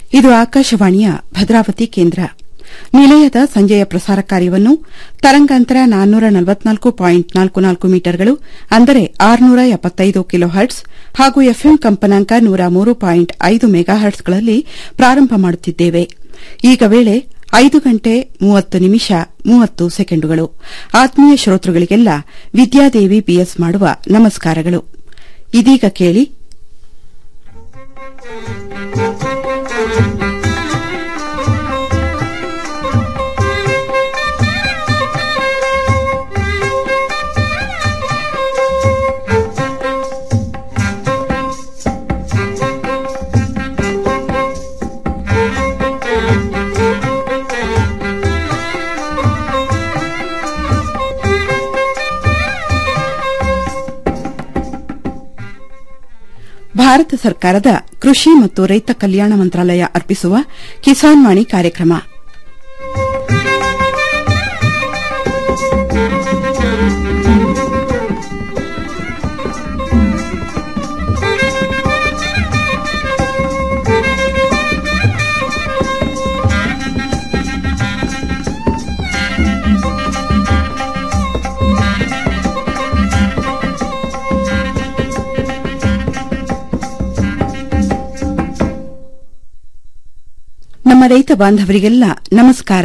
ಇದು ಆಕಾಶವಾಣಿಯ ಭದ್ರಾವತಿ ಕೇಂದ್ರ ನಿಲಯದ ಸಂಜೆಯ ಪ್ರಸಾರ ಕಾರ್ಯವನ್ನು ತರಂಗಾಂತರ ನಾನ್ನೂರ ನಲವತ್ನಾಲ್ಕು ಪಾಯಿಂಟ್ ನಾಲ್ಕು ನಾಲ್ಕು ಮೀಟರ್ಗಳು ಅಂದರೆ ಆರುನೂರ ಎಪ್ಪತ್ತೈದು ಕಿಲೋ ಹರ್ಟ್ಸ್ ಹಾಗೂ ಎಫ್ಎಂ ಕಂಪನಾಂಕ ನೂರ ಮೂರು ಪಾಯಿಂಟ್ ಐದು ಮೆಗಾ ಹರ್ಟ್ಸ್ಗಳಲ್ಲಿ ಪ್ರಾರಂಭ ಮಾಡುತ್ತಿದ್ದೇವೆ ಈಗ ವೇಳೆ ಐದು ಗಂಟೆ ಮೂವತ್ತು ನಿಮಿಷ ಮೂವತ್ತು ಸೆಕೆಂಡುಗಳು ಆತ್ಮೀಯ ಶ್ರೋತೃಗಳಿಗೆಲ್ಲ ವಿದ್ಯಾದೇವಿ ಬಿಎಸ್ ಮಾಡುವ ನಮಸ್ಕಾರಗಳು ಇದೀಗ ಕೇಳಿ ಭಾರತ ಸರ್ಕಾರದ ಕೃಷಿ ಮತ್ತು ರೈತ ಕಲ್ಯಾಣ ಮಂತ್ರಾಲಯ ಅರ್ಪಿಸುವ ಕಿಸಾನ್ ವಾಣಿ ಕಾರ್ಯಕ್ರಮ ನಮ್ಮ ರೈತ ಬಾಂಧವರಿಗೆಲ್ಲ ನಮಸ್ಕಾರ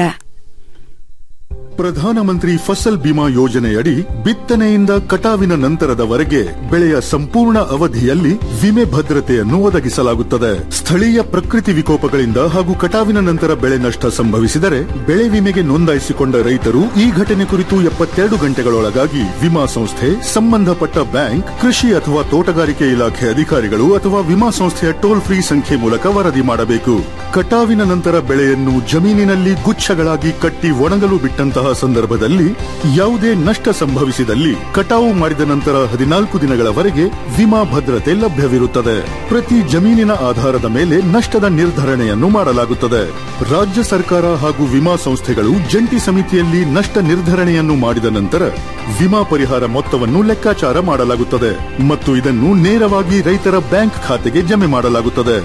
ಪ್ರಧಾನಮಂತ್ರಿ ಫಸಲ್ ಬಿಮಾ ಯೋಜನೆಯಡಿ ಬಿತ್ತನೆಯಿಂದ ಕಟಾವಿನ ನಂತರದವರೆಗೆ ಬೆಳೆಯ ಸಂಪೂರ್ಣ ಅವಧಿಯಲ್ಲಿ ವಿಮೆ ಭದ್ರತೆಯನ್ನು ಒದಗಿಸಲಾಗುತ್ತದೆ ಸ್ಥಳೀಯ ಪ್ರಕೃತಿ ವಿಕೋಪಗಳಿಂದ ಹಾಗೂ ಕಟಾವಿನ ನಂತರ ಬೆಳೆ ನಷ್ಟ ಸಂಭವಿಸಿದರೆ ಬೆಳೆ ವಿಮೆಗೆ ನೋಂದಾಯಿಸಿಕೊಂಡ ರೈತರು ಈ ಘಟನೆ ಕುರಿತು ಎಪ್ಪತ್ತೆರಡು ಗಂಟೆಗಳೊಳಗಾಗಿ ವಿಮಾ ಸಂಸ್ಥೆ ಸಂಬಂಧಪಟ್ಟ ಬ್ಯಾಂಕ್ ಕೃಷಿ ಅಥವಾ ತೋಟಗಾರಿಕೆ ಇಲಾಖೆ ಅಧಿಕಾರಿಗಳು ಅಥವಾ ವಿಮಾ ಸಂಸ್ಥೆಯ ಟೋಲ್ ಫ್ರೀ ಸಂಖ್ಯೆ ಮೂಲಕ ವರದಿ ಮಾಡಬೇಕು ಕಟಾವಿನ ನಂತರ ಬೆಳೆಯನ್ನು ಜಮೀನಿನಲ್ಲಿ ಗುಚ್ಛಗಳಾಗಿ ಕಟ್ಟಿ ಒಣಗಲು ಬಿಟ್ಟಂತಹ ಸಂದರ್ಭದಲ್ಲಿ ಯಾವುದೇ ನಷ್ಟ ಸಂಭವಿಸಿದಲ್ಲಿ ಕಟಾವು ಮಾಡಿದ ನಂತರ ಹದಿನಾಲ್ಕು ದಿನಗಳವರೆಗೆ ವಿಮಾ ಭದ್ರತೆ ಲಭ್ಯವಿರುತ್ತದೆ ಪ್ರತಿ ಜಮೀನಿನ ಆಧಾರದ ಮೇಲೆ ನಷ್ಟದ ನಿರ್ಧರಣೆಯನ್ನು ಮಾಡಲಾಗುತ್ತದೆ ರಾಜ್ಯ ಸರ್ಕಾರ ಹಾಗೂ ವಿಮಾ ಸಂಸ್ಥೆಗಳು ಜಂಟಿ ಸಮಿತಿಯಲ್ಲಿ ನಷ್ಟ ನಿರ್ಧರಣೆಯನ್ನು ಮಾಡಿದ ನಂತರ ವಿಮಾ ಪರಿಹಾರ ಮೊತ್ತವನ್ನು ಲೆಕ್ಕಾಚಾರ ಮಾಡಲಾಗುತ್ತದೆ ಮತ್ತು ಇದನ್ನು ನೇರವಾಗಿ ರೈತರ ಬ್ಯಾಂಕ್ ಖಾತೆಗೆ ಜಮೆ ಮಾಡಲಾಗುತ್ತದೆ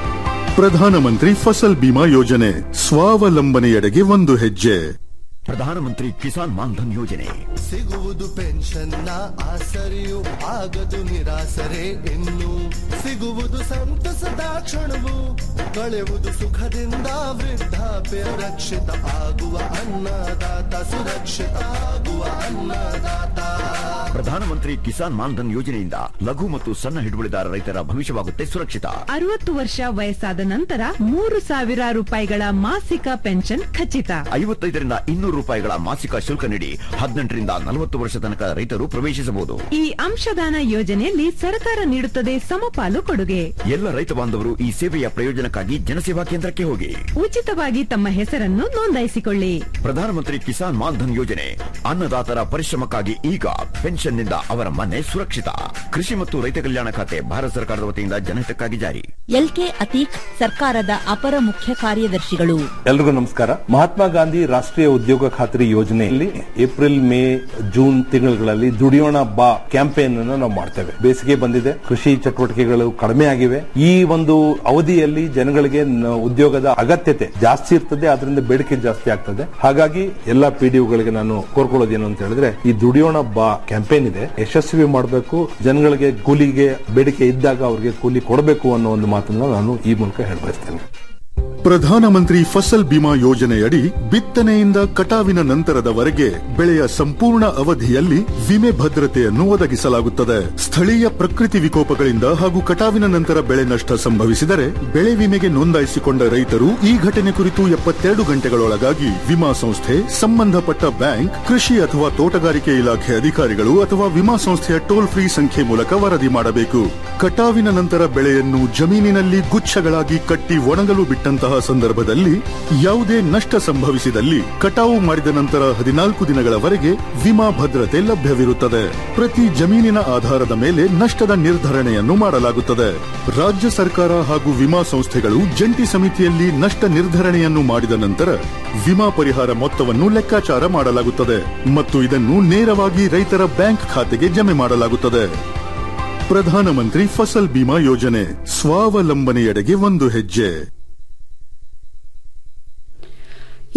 ಪ್ರಧಾನಮಂತ್ರಿ ಫಸಲ್ ಬಿಮಾ ಯೋಜನೆ ಸ್ವಾವಲಂಬನೆಯೆಡೆಗೆ ಒಂದು ಹೆಜ್ಜೆ ಪ್ರಧಾನಮಂತ್ರಿ ಕಿಸಾನ್ ಮಾನ್ಧನ್ ಯೋಜನೆ ಸಿಗುವುದು ಪೆನ್ಷನ್ನ ಆಸರೆಯು ಆಗದು ನಿರಾಸರೆ ಇನ್ನು ಸಿಗುವುದು ಸಂತಸದ ಕ್ಷಣವು ಕಳೆಯುವುದು ಸುಖದಿಂದ ವೃದ್ಧಾಪ್ಯ ರಕ್ಷಿತ ಆಗುವ ಅನ್ನದಾತ ಸುರಕ್ಷಿತ ಆಗುವ ಅನ್ನದಾತ ಪ್ರಧಾನಮಂತ್ರಿ ಕಿಸಾನ್ ಮಾನ್ಧನ್ ಯೋಜನೆಯಿಂದ ಲಘು ಮತ್ತು ಸಣ್ಣ ಹಿಡುವಳಿದಾರ ರೈತರ ಭವಿಷ್ಯವಾಗುತ್ತೆ ಸುರಕ್ಷಿತ ಅರವತ್ತು ವರ್ಷ ವಯಸ್ಸಾದ ನಂತರ ಮೂರು ಸಾವಿರ ರೂಪಾಯಿಗಳ ಮಾಸಿಕ ಪೆನ್ಷನ್ ಖಚಿತ ಐವತ್ತೈದರಿಂದ ಇನ್ನೂರು ರೂಪಾಯಿಗಳ ಮಾಸಿಕ ಶುಲ್ಕ ನೀಡಿ ಹದಿನೆಂಟರಿಂದ ನಲವತ್ತು ವರ್ಷ ತನಕ ರೈತರು ಪ್ರವೇಶಿಸಬಹುದು ಈ ಅಂಶದಾನ ಯೋಜನೆಯಲ್ಲಿ ಸರ್ಕಾರ ನೀಡುತ್ತದೆ ಸಮಪಾಲು ಕೊಡುಗೆ ಎಲ್ಲ ರೈತ ಬಾಂಧವರು ಈ ಸೇವೆಯ ಪ್ರಯೋಜನಕ್ಕಾಗಿ ಜನಸೇವಾ ಕೇಂದ್ರಕ್ಕೆ ಹೋಗಿ ಉಚಿತವಾಗಿ ತಮ್ಮ ಹೆಸರನ್ನು ನೋಂದಾಯಿಸಿಕೊಳ್ಳಿ ಪ್ರಧಾನಮಂತ್ರಿ ಕಿಸಾನ್ ಮಾನ್ಧನ್ ಯೋಜನೆ ಅನ್ನದಾತರ ಪರಿಶ್ರಮಕ್ಕಾಗಿ ಈಗ ಪೆನ್ಷನ್ನಿಂದ ಅವರ ಮನೆ ಸುರಕ್ಷಿತ ಕೃಷಿ ಮತ್ತು ರೈತ ಕಲ್ಯಾಣ ಖಾತೆ ಭಾರತ ಸರ್ಕಾರದ ವತಿಯಿಂದ ಜನಹಿತಕ್ಕಾಗಿ ಜಾರಿ ಎಲ್ಕೆ ಅತೀಕ್ ಸರ್ಕಾರದ ಅಪರ ಮುಖ್ಯ ಕಾರ್ಯದರ್ಶಿಗಳು ಎಲ್ರಿಗೂ ನಮಸ್ಕಾರ ಮಹಾತ್ಮ ಗಾಂಧಿ ರಾಷ್ಟ್ರೀಯ ಉದ್ಯೋಗ ಖಾತ್ರಿ ಯೋಜನೆಯಲ್ಲಿ ಏಪ್ರಿಲ್ ಮೇ ಜೂನ್ ತಿಂಗಳುಗಳಲ್ಲಿ ದುಡಿಯೋಣ ಬಾ ಕ್ಯಾಂಪೇನ್ ಅನ್ನು ನಾವು ಮಾಡ್ತೇವೆ ಬೇಸಿಗೆ ಬಂದಿದೆ ಕೃಷಿ ಚಟುವಟಿಕೆಗಳು ಕಡಿಮೆ ಆಗಿವೆ ಈ ಒಂದು ಅವಧಿಯಲ್ಲಿ ಜನಗಳಿಗೆ ನ- ಉದ್ಯೋಗದ ಅಗತ್ಯತೆ ಜಾಸ್ತಿ ಇರ್ತದೆ ಅದರಿಂದ ಬೇಡಿಕೆ ಜಾಸ್ತಿ ಆಗ್ತದೆ ಹಾಗಾಗಿ ಎಲ್ಲಾ ಪಿಡಿಒಗಳಿಗೆ ನಾನು ಕೋರ್ಕೊಳ್ಳೋದೇನು ಅಂತ ಹೇಳಿದ್ರೆ ಈ ದುಡಿಯೋಣ ಬಾ ಕ್ಯಾಂಪೇನ್ ಇದೆ ಯಶಸ್ವಿ ಮಾಡಬೇಕು ಜನಗಳಿಗೆ ಕೂಲಿಗೆ ಬೇಡಿಕೆ ಇದ್ದಾಗ ಅವ್ರಿಗೆ ಕೂಲಿ ಕೊಡಬೇಕು ಅನ್ನೋ ಒಂದು ಮಾತನ್ನ ನಾನು ಈ ಮೂಲಕ ಹೇಳಬಯಸ್ತೇನೆ ಪ್ರಧಾನಮಂತ್ರಿ ಫಸಲ್ ಬಿಮಾ ಯೋಜನೆಯಡಿ ಬಿತ್ತನೆಯಿಂದ ಕಟಾವಿನ ನಂತರದವರೆಗೆ ಬೆಳೆಯ ಸಂಪೂರ್ಣ ಅವಧಿಯಲ್ಲಿ ವಿಮೆ ಭದ್ರತೆಯನ್ನು ಒದಗಿಸಲಾಗುತ್ತದೆ ಸ್ಥಳೀಯ ಪ್ರಕೃತಿ ವಿಕೋಪಗಳಿಂದ ಹಾಗೂ ಕಟಾವಿನ ನಂತರ ಬೆಳೆ ನಷ್ಟ ಸಂಭವಿಸಿದರೆ ಬೆಳೆ ವಿಮೆಗೆ ನೋಂದಾಯಿಸಿಕೊಂಡ ರೈತರು ಈ ಘಟನೆ ಕುರಿತು ಎಪ್ಪತ್ತೆರಡು ಗಂಟೆಗಳೊಳಗಾಗಿ ವಿಮಾ ಸಂಸ್ಥೆ ಸಂಬಂಧಪಟ್ಟ ಬ್ಯಾಂಕ್ ಕೃಷಿ ಅಥವಾ ತೋಟಗಾರಿಕೆ ಇಲಾಖೆ ಅಧಿಕಾರಿಗಳು ಅಥವಾ ವಿಮಾ ಸಂಸ್ಥೆಯ ಟೋಲ್ ಫ್ರೀ ಸಂಖ್ಯೆ ಮೂಲಕ ವರದಿ ಮಾಡಬೇಕು ಕಟಾವಿನ ನಂತರ ಬೆಳೆಯನ್ನು ಜಮೀನಿನಲ್ಲಿ ಗುಚ್ಛಗಳಾಗಿ ಕಟ್ಟಿ ಒಣಗಲು ಬಿಟ್ಟಂತಹ ಸಂದರ್ಭದಲ್ಲಿ ಯಾವುದೇ ನಷ್ಟ ಸಂಭವಿಸಿದಲ್ಲಿ ಕಟಾವು ಮಾಡಿದ ನಂತರ ಹದಿನಾಲ್ಕು ದಿನಗಳವರೆಗೆ ವಿಮಾ ಭದ್ರತೆ ಲಭ್ಯವಿರುತ್ತದೆ ಪ್ರತಿ ಜಮೀನಿನ ಆಧಾರದ ಮೇಲೆ ನಷ್ಟದ ನಿರ್ಧರಣೆಯನ್ನು ಮಾಡಲಾಗುತ್ತದೆ ರಾಜ್ಯ ಸರ್ಕಾರ ಹಾಗೂ ವಿಮಾ ಸಂಸ್ಥೆಗಳು ಜಂಟಿ ಸಮಿತಿಯಲ್ಲಿ ನಷ್ಟ ನಿರ್ಧರಣೆಯನ್ನು ಮಾಡಿದ ನಂತರ ವಿಮಾ ಪರಿಹಾರ ಮೊತ್ತವನ್ನು ಲೆಕ್ಕಾಚಾರ ಮಾಡಲಾಗುತ್ತದೆ ಮತ್ತು ಇದನ್ನು ನೇರವಾಗಿ ರೈತರ ಬ್ಯಾಂಕ್ ಖಾತೆಗೆ ಜಮೆ ಮಾಡಲಾಗುತ್ತದೆ ಪ್ರಧಾನಮಂತ್ರಿ ಫಸಲ್ ಬಿಮಾ ಯೋಜನೆ ಸ್ವಾವಲಂಬನೆಯೆಡೆಗೆ ಒಂದು ಹೆಜ್ಜೆ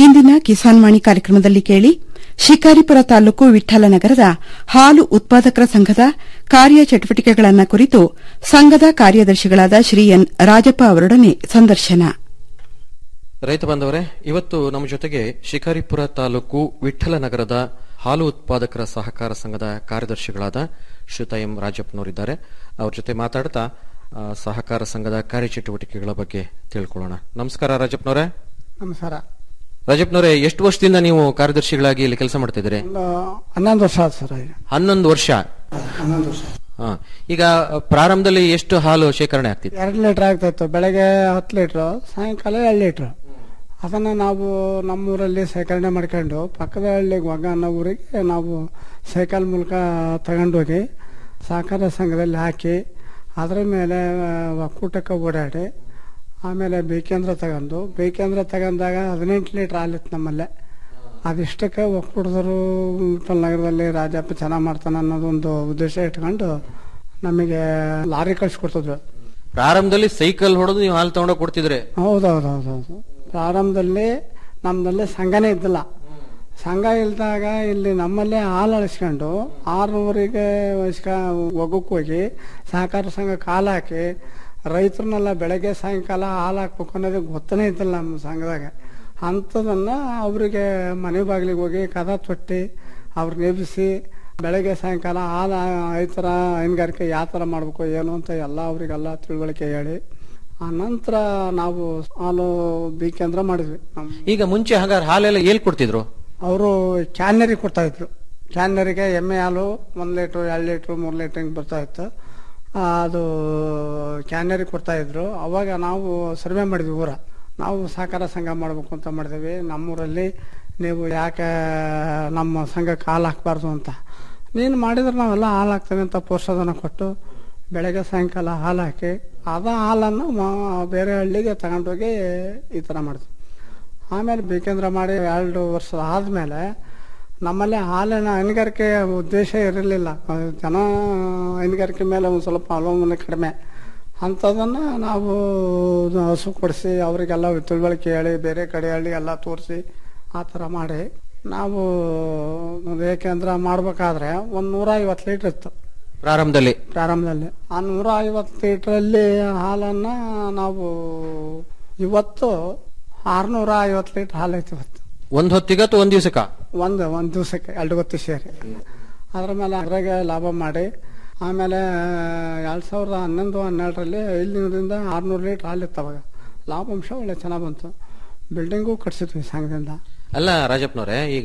ಇಂದಿನ ಕಿಸಾನ್ ವಾಣಿ ಕಾರ್ಯಕ್ರಮದಲ್ಲಿ ಕೇಳಿ ಶಿಕಾರಿಪುರ ತಾಲೂಕು ವಿಠ್ಠಲನಗರದ ಹಾಲು ಉತ್ಪಾದಕರ ಸಂಘದ ಕಾರ್ಯಚಟುವಟಿಕೆಗಳನ್ನು ಕುರಿತು ಸಂಘದ ಕಾರ್ಯದರ್ಶಿಗಳಾದ ಶ್ರೀ ಎನ್ ರಾಜಪ್ಪ ಅವರೊಡನೆ ಸಂದರ್ಶನ ರೈತ ಬಾಂಧವರೇ ಇವತ್ತು ನಮ್ಮ ಜೊತೆಗೆ ಶಿಕಾರಿಪುರ ತಾಲೂಕು ವಿಠ್ಠಲ ನಗರದ ಹಾಲು ಉತ್ಪಾದಕರ ಸಹಕಾರ ಸಂಘದ ಕಾರ್ಯದರ್ಶಿಗಳಾದ ಶ್ರೀಯುತ ಎಂ ರಾಜಪ್ಪನವರಿದ್ದಾರೆ ಅವ್ರ ಜೊತೆ ಮಾತಾಡ್ತಾ ಆ, ಸಹಕಾರ ಸಂಘದ ಕಾರ್ಯಚಟುವಟಿಕೆಗಳ ಬಗ್ಗೆ ತಿಳ್ಕೊಳ್ಳೋಣ ನಮಸ್ಕಾರ ರಾಜಪ್ಪನವರೇ ನಮಸ್ಕಾರ ರಾಜಪ್ಪನವರೇ ಎಷ್ಟು ವರ್ಷದಿಂದ ನೀವು ಕಾರ್ಯದರ್ಶಿಗಳಾಗಿ ಇಲ್ಲಿ ಕೆಲಸ ಮಾಡ್ತಿದ್ದೀರಿ ಒಂದು ಹನ್ನೊಂದು ವರ್ಷ ಆಯ್ತು ಸರ್ ಈಗ ಹನ್ನೊಂದು ವರ್ಷ ಹನ್ನೊಂದು ವರ್ಷ ಹಾ. ಈಗ ಪ್ರಾರಂಭದಲ್ಲಿ ಎಷ್ಟು ಹಾಲು ಶೇಖರಣೆ ಆಗ್ತಿತ್ತು ಎರಡು ಲೀಟರ್ ಆಗ್ತಾ ಇತ್ತು ಬೆಳಗ್ಗೆ ಹತ್ತು ಲೀಟ್ರು ಸಾಯಂಕಾಲ ಎರಡು ಲೀಟ್ರು ಅದನ್ನ ನಾವು ನಮ್ಮೂರಲ್ಲಿ ಸೇಕರಣೆ ಮಾಡ್ಕೊಂಡು ಪಕ್ಕದ ಹಳ್ಳಿಗೆ ಒಗ್ಗ ಅನ್ನೋ ಊರಿಗೆ ನಾವು ಸೈಕಲ್ ಮೂಲಕ ತಗೊಂಡೋಗಿ ಸಹಕಾರ ಸಂಘದಲ್ಲಿ ಹಾಕಿ ಅದರ ಮೇಲೆ ಆ, ಒಕ್ಕೂಟಕ್ಕೆ ಓಡಾಡಿ ಆಮೇಲೆ ಬೇಕೇಂದ್ರ ತಗೊಂಡು ಬೇಕೇಂದ್ರ ತಗೊಂಡಾಗ ಹದಿನೆಂಟು ಲೀಟ್ರ್ ಹಾಲಿತ್ತು ನಮ್ಮಲ್ಲೇ ಅದಿಷ್ಟಕ್ಕೆ ಒಕ್ಕೂಟದರು ನಗರದಲ್ಲಿ ರಾಜಪ್ಪ ಚೆನ್ನಾಗಿ ಮಾಡ್ತಾನೆ ಅನ್ನೋದೊಂದು ಉದ್ದೇಶ ಇಟ್ಕೊಂಡು ನಮಗೆ ಲಾರಿ ಕಳ್ಸಿಕೊಡ್ತಿದ್ರು ಪ್ರಾರಂಭದಲ್ಲಿ ಸೈಕಲ್ ಹೊಡೆದು ನೀವು ಹಾಲು ತಗೊಂಡೋಗಿ ಕೊಡ್ತಿದ್ರೆ ಹೌದೌದೌದೌದು ಪ್ರಾರಂಭದಲ್ಲಿ ನಮ್ದಲ್ಲಿ ಸಂಘನೇ ಇದ್ದಿಲ್ಲ ಸಂಘ ಇಲ್ದಾಗ ಇಲ್ಲಿ ನಮ್ಮಲ್ಲೇ ಹಾಲು ಅಳಿಸ್ಕೊಂಡು ಆರೂವರೆಗೆ ವಯಸ್ಕ ಒಗ್ಗಕ್ಕೆ ಹೋಗಿ ಸಹಕಾರ ಸಂಘಕ್ಕೆ ಹಾಲು ಹಾಕಿ ರೈತರನ್ನೆಲ್ಲ ಬೆಳಗ್ಗೆ ಸಾಯಂಕಾಲ ಹಾಲು ಹಾಕ್ಬೇಕು ಅನ್ನೋದು ಗೊತ್ತನೇ ಇದ್ದಿಲ್ಲ ನಮ್ಮ ಸಂಘದಾಗ ಅಂಥದನ್ನ ಅವರಿಗೆ ಮನೆ ಬಾಗಿಲಿಗೆ ಹೋಗಿ ಕದ ತೊಟ್ಟಿ ಅವ್ರನ್ನ ಎಬ್ಬಿಸಿ ಬೆಳಗ್ಗೆ ಸಾಯಂಕಾಲ ಹಾಲು ಈ ಥರ ಹೈನುಗಾರಿಕೆ ಯಾವ ಥರ ಮಾಡಬೇಕು ಏನು ಅಂತ ಎಲ್ಲ ಅವರಿಗೆಲ್ಲ ತಿಳುವಳಿಕೆ ಹೇಳಿ ಆ ನಂತರ ನಾವು ಹಾಲು ಬೇಕೆಂದ್ರ ಮಾಡಿದ್ವಿ ನಮ್ಮ ಈಗ ಮುಂಚೆ ಹಾಗಾದ್ರೆ ಹಾಲೆಲ್ಲ ಎಲ್ ಕೊಡ್ತಿದ್ರು ಅವರು ಕ್ಯಾನರಿಗೆ ಕೊಡ್ತಾ ಇದ್ರು ಕ್ಯಾನರಿಗೆ ಎಮ್ಮೆ ಹಾಲು ಒಂದು ಲೀಟ್ರು ಎರಡು ಲೀಟ್ರು ಮೂರು ಲೀಟ್ರ್ ಹಿಂಗೆ ಬರ್ತಾ ಇತ್ತು ಆ, ಅದು ಕ್ಯಾನರಿಗೆ ಕೊಡ್ತಾ ಇದ್ರು ಅವಾಗ ನಾವು ಸರ್ವೆ ಮಾಡಿದ್ವಿ ಊರ ನಾವು ಸಹಕಾರ ಸಂಘ ಮಾಡಬೇಕು ಅಂತ ಮಾಡಿದ್ವಿ ನಮ್ಮೂರಲ್ಲಿ ನೀವು ಯಾಕೆ ನಮ್ಮ ಸಂಘಕ್ಕೆ ಹಾಲು ಹಾಕ್ಬಾರ್ದು ಅಂತ ನೀನು ಮಾಡಿದ್ರೆ ನಾವೆಲ್ಲ ಹಾಲು ಹಾಕ್ತೇವೆ ಅಂತ ಪ್ರೋತ್ಸಾಹನ ಕೊಟ್ಟು ಬೆಳಗ್ಗೆ ಸಾಯಂಕಾಲ ಹಾಲು ಹಾಕಿ ಅದ ಹಾಲನ್ನು ಮ- ಬೇರೆ ಹಳ್ಳಿಗೆ ತಗೊಂಡೋಗಿ ಈ ಥರ ಮಾಡಿದ್ವಿ ಆಮೇಲೆ ಬೇಕೆಂದ್ರೆ ಮಾಡಿ ಎರಡು ವರ್ಷ ಆದಮೇಲೆ ನಮ್ಮಲ್ಲಿ ಹಾಲಿನ ಹೈನುಗಾರಿಕೆ ಉದ್ದೇಶ ಇರಲಿಲ್ಲ ಜನ ಹೈನುಗಾರಿಕೆ ಮೇಲೆ ಒಂದು ಸ್ವಲ್ಪ ಅವಲಂಬನೆ ಕಡಿಮೆ ಅಂಥದನ್ನು ನಾವು ಹಸು ಕೊಡಿಸಿ ಅವರಿಗೆಲ್ಲ ತಿಳುವಳಿಕೆ ಹೇಳಿ ಬೇರೆ ಕಡೆ ಹಳ್ಳಿ ಎಲ್ಲ ತೋರಿಸಿ ಆ ಥರ ಮಾಡಿ ನಾವು ಏಕೆಂದ್ರೆ ಮಾಡ್ಬೇಕಾದ್ರೆ ಒಂದು ನೂರ ಐವತ್ತು ಲೀಟ್ರ್ ಇತ್ತು ಪ್ರಾರಂಭದಲ್ಲಿ ಪ್ರಾರಂಭದಲ್ಲಿ ಆ ನೂರ ಐವತ್ತು ಲೀಟ್ರಲ್ಲಿ ಹಾಲನ್ನ ನಾವು ಇವತ್ತು ಆರ್ನೂರ ಐವತ್ತು ಲೀಟರ್ ಹಾಲು ಐತಿ ಇವತ್ತು ಒಂದ್ ಹೊತ್ತಿಗೆ ಅಥವಾ ಒಂದ್ ದಿವಸಕ್ಕ ಒಂದು ಒಂದು ದಿವಸಕ್ಕೆ ಎರಡು ಗೊತ್ತು ಸೇರಿ ಅದ್ರ ಮೇಲೆ ಅದ್ರಾಗೆ ಲಾಭ ಮಾಡಿ ಆಮೇಲೆ ಎರಡು ಸಾವಿರದ ಹನ್ನೊಂದು ಹನ್ನೆರಡರಲ್ಲಿ ಐದುನೂರಿಂದ ಆರ್ನೂರು ಲೀಟರ್ ಹಾಲು ಇತ್ತು ಅವಾಗ ಲಾಭಾಂಶ ಒಳ್ಳೆ ಚೆನ್ನಾಗಿ ಬಂತು ಬಿಲ್ಡಿಂಗು ಕಟ್ಸಿದ್ವಿ ಸಂಘದಿಂದ ಅಲ್ಲ ರಾಜಪ್ಪನವ್ರೆ ಈಗ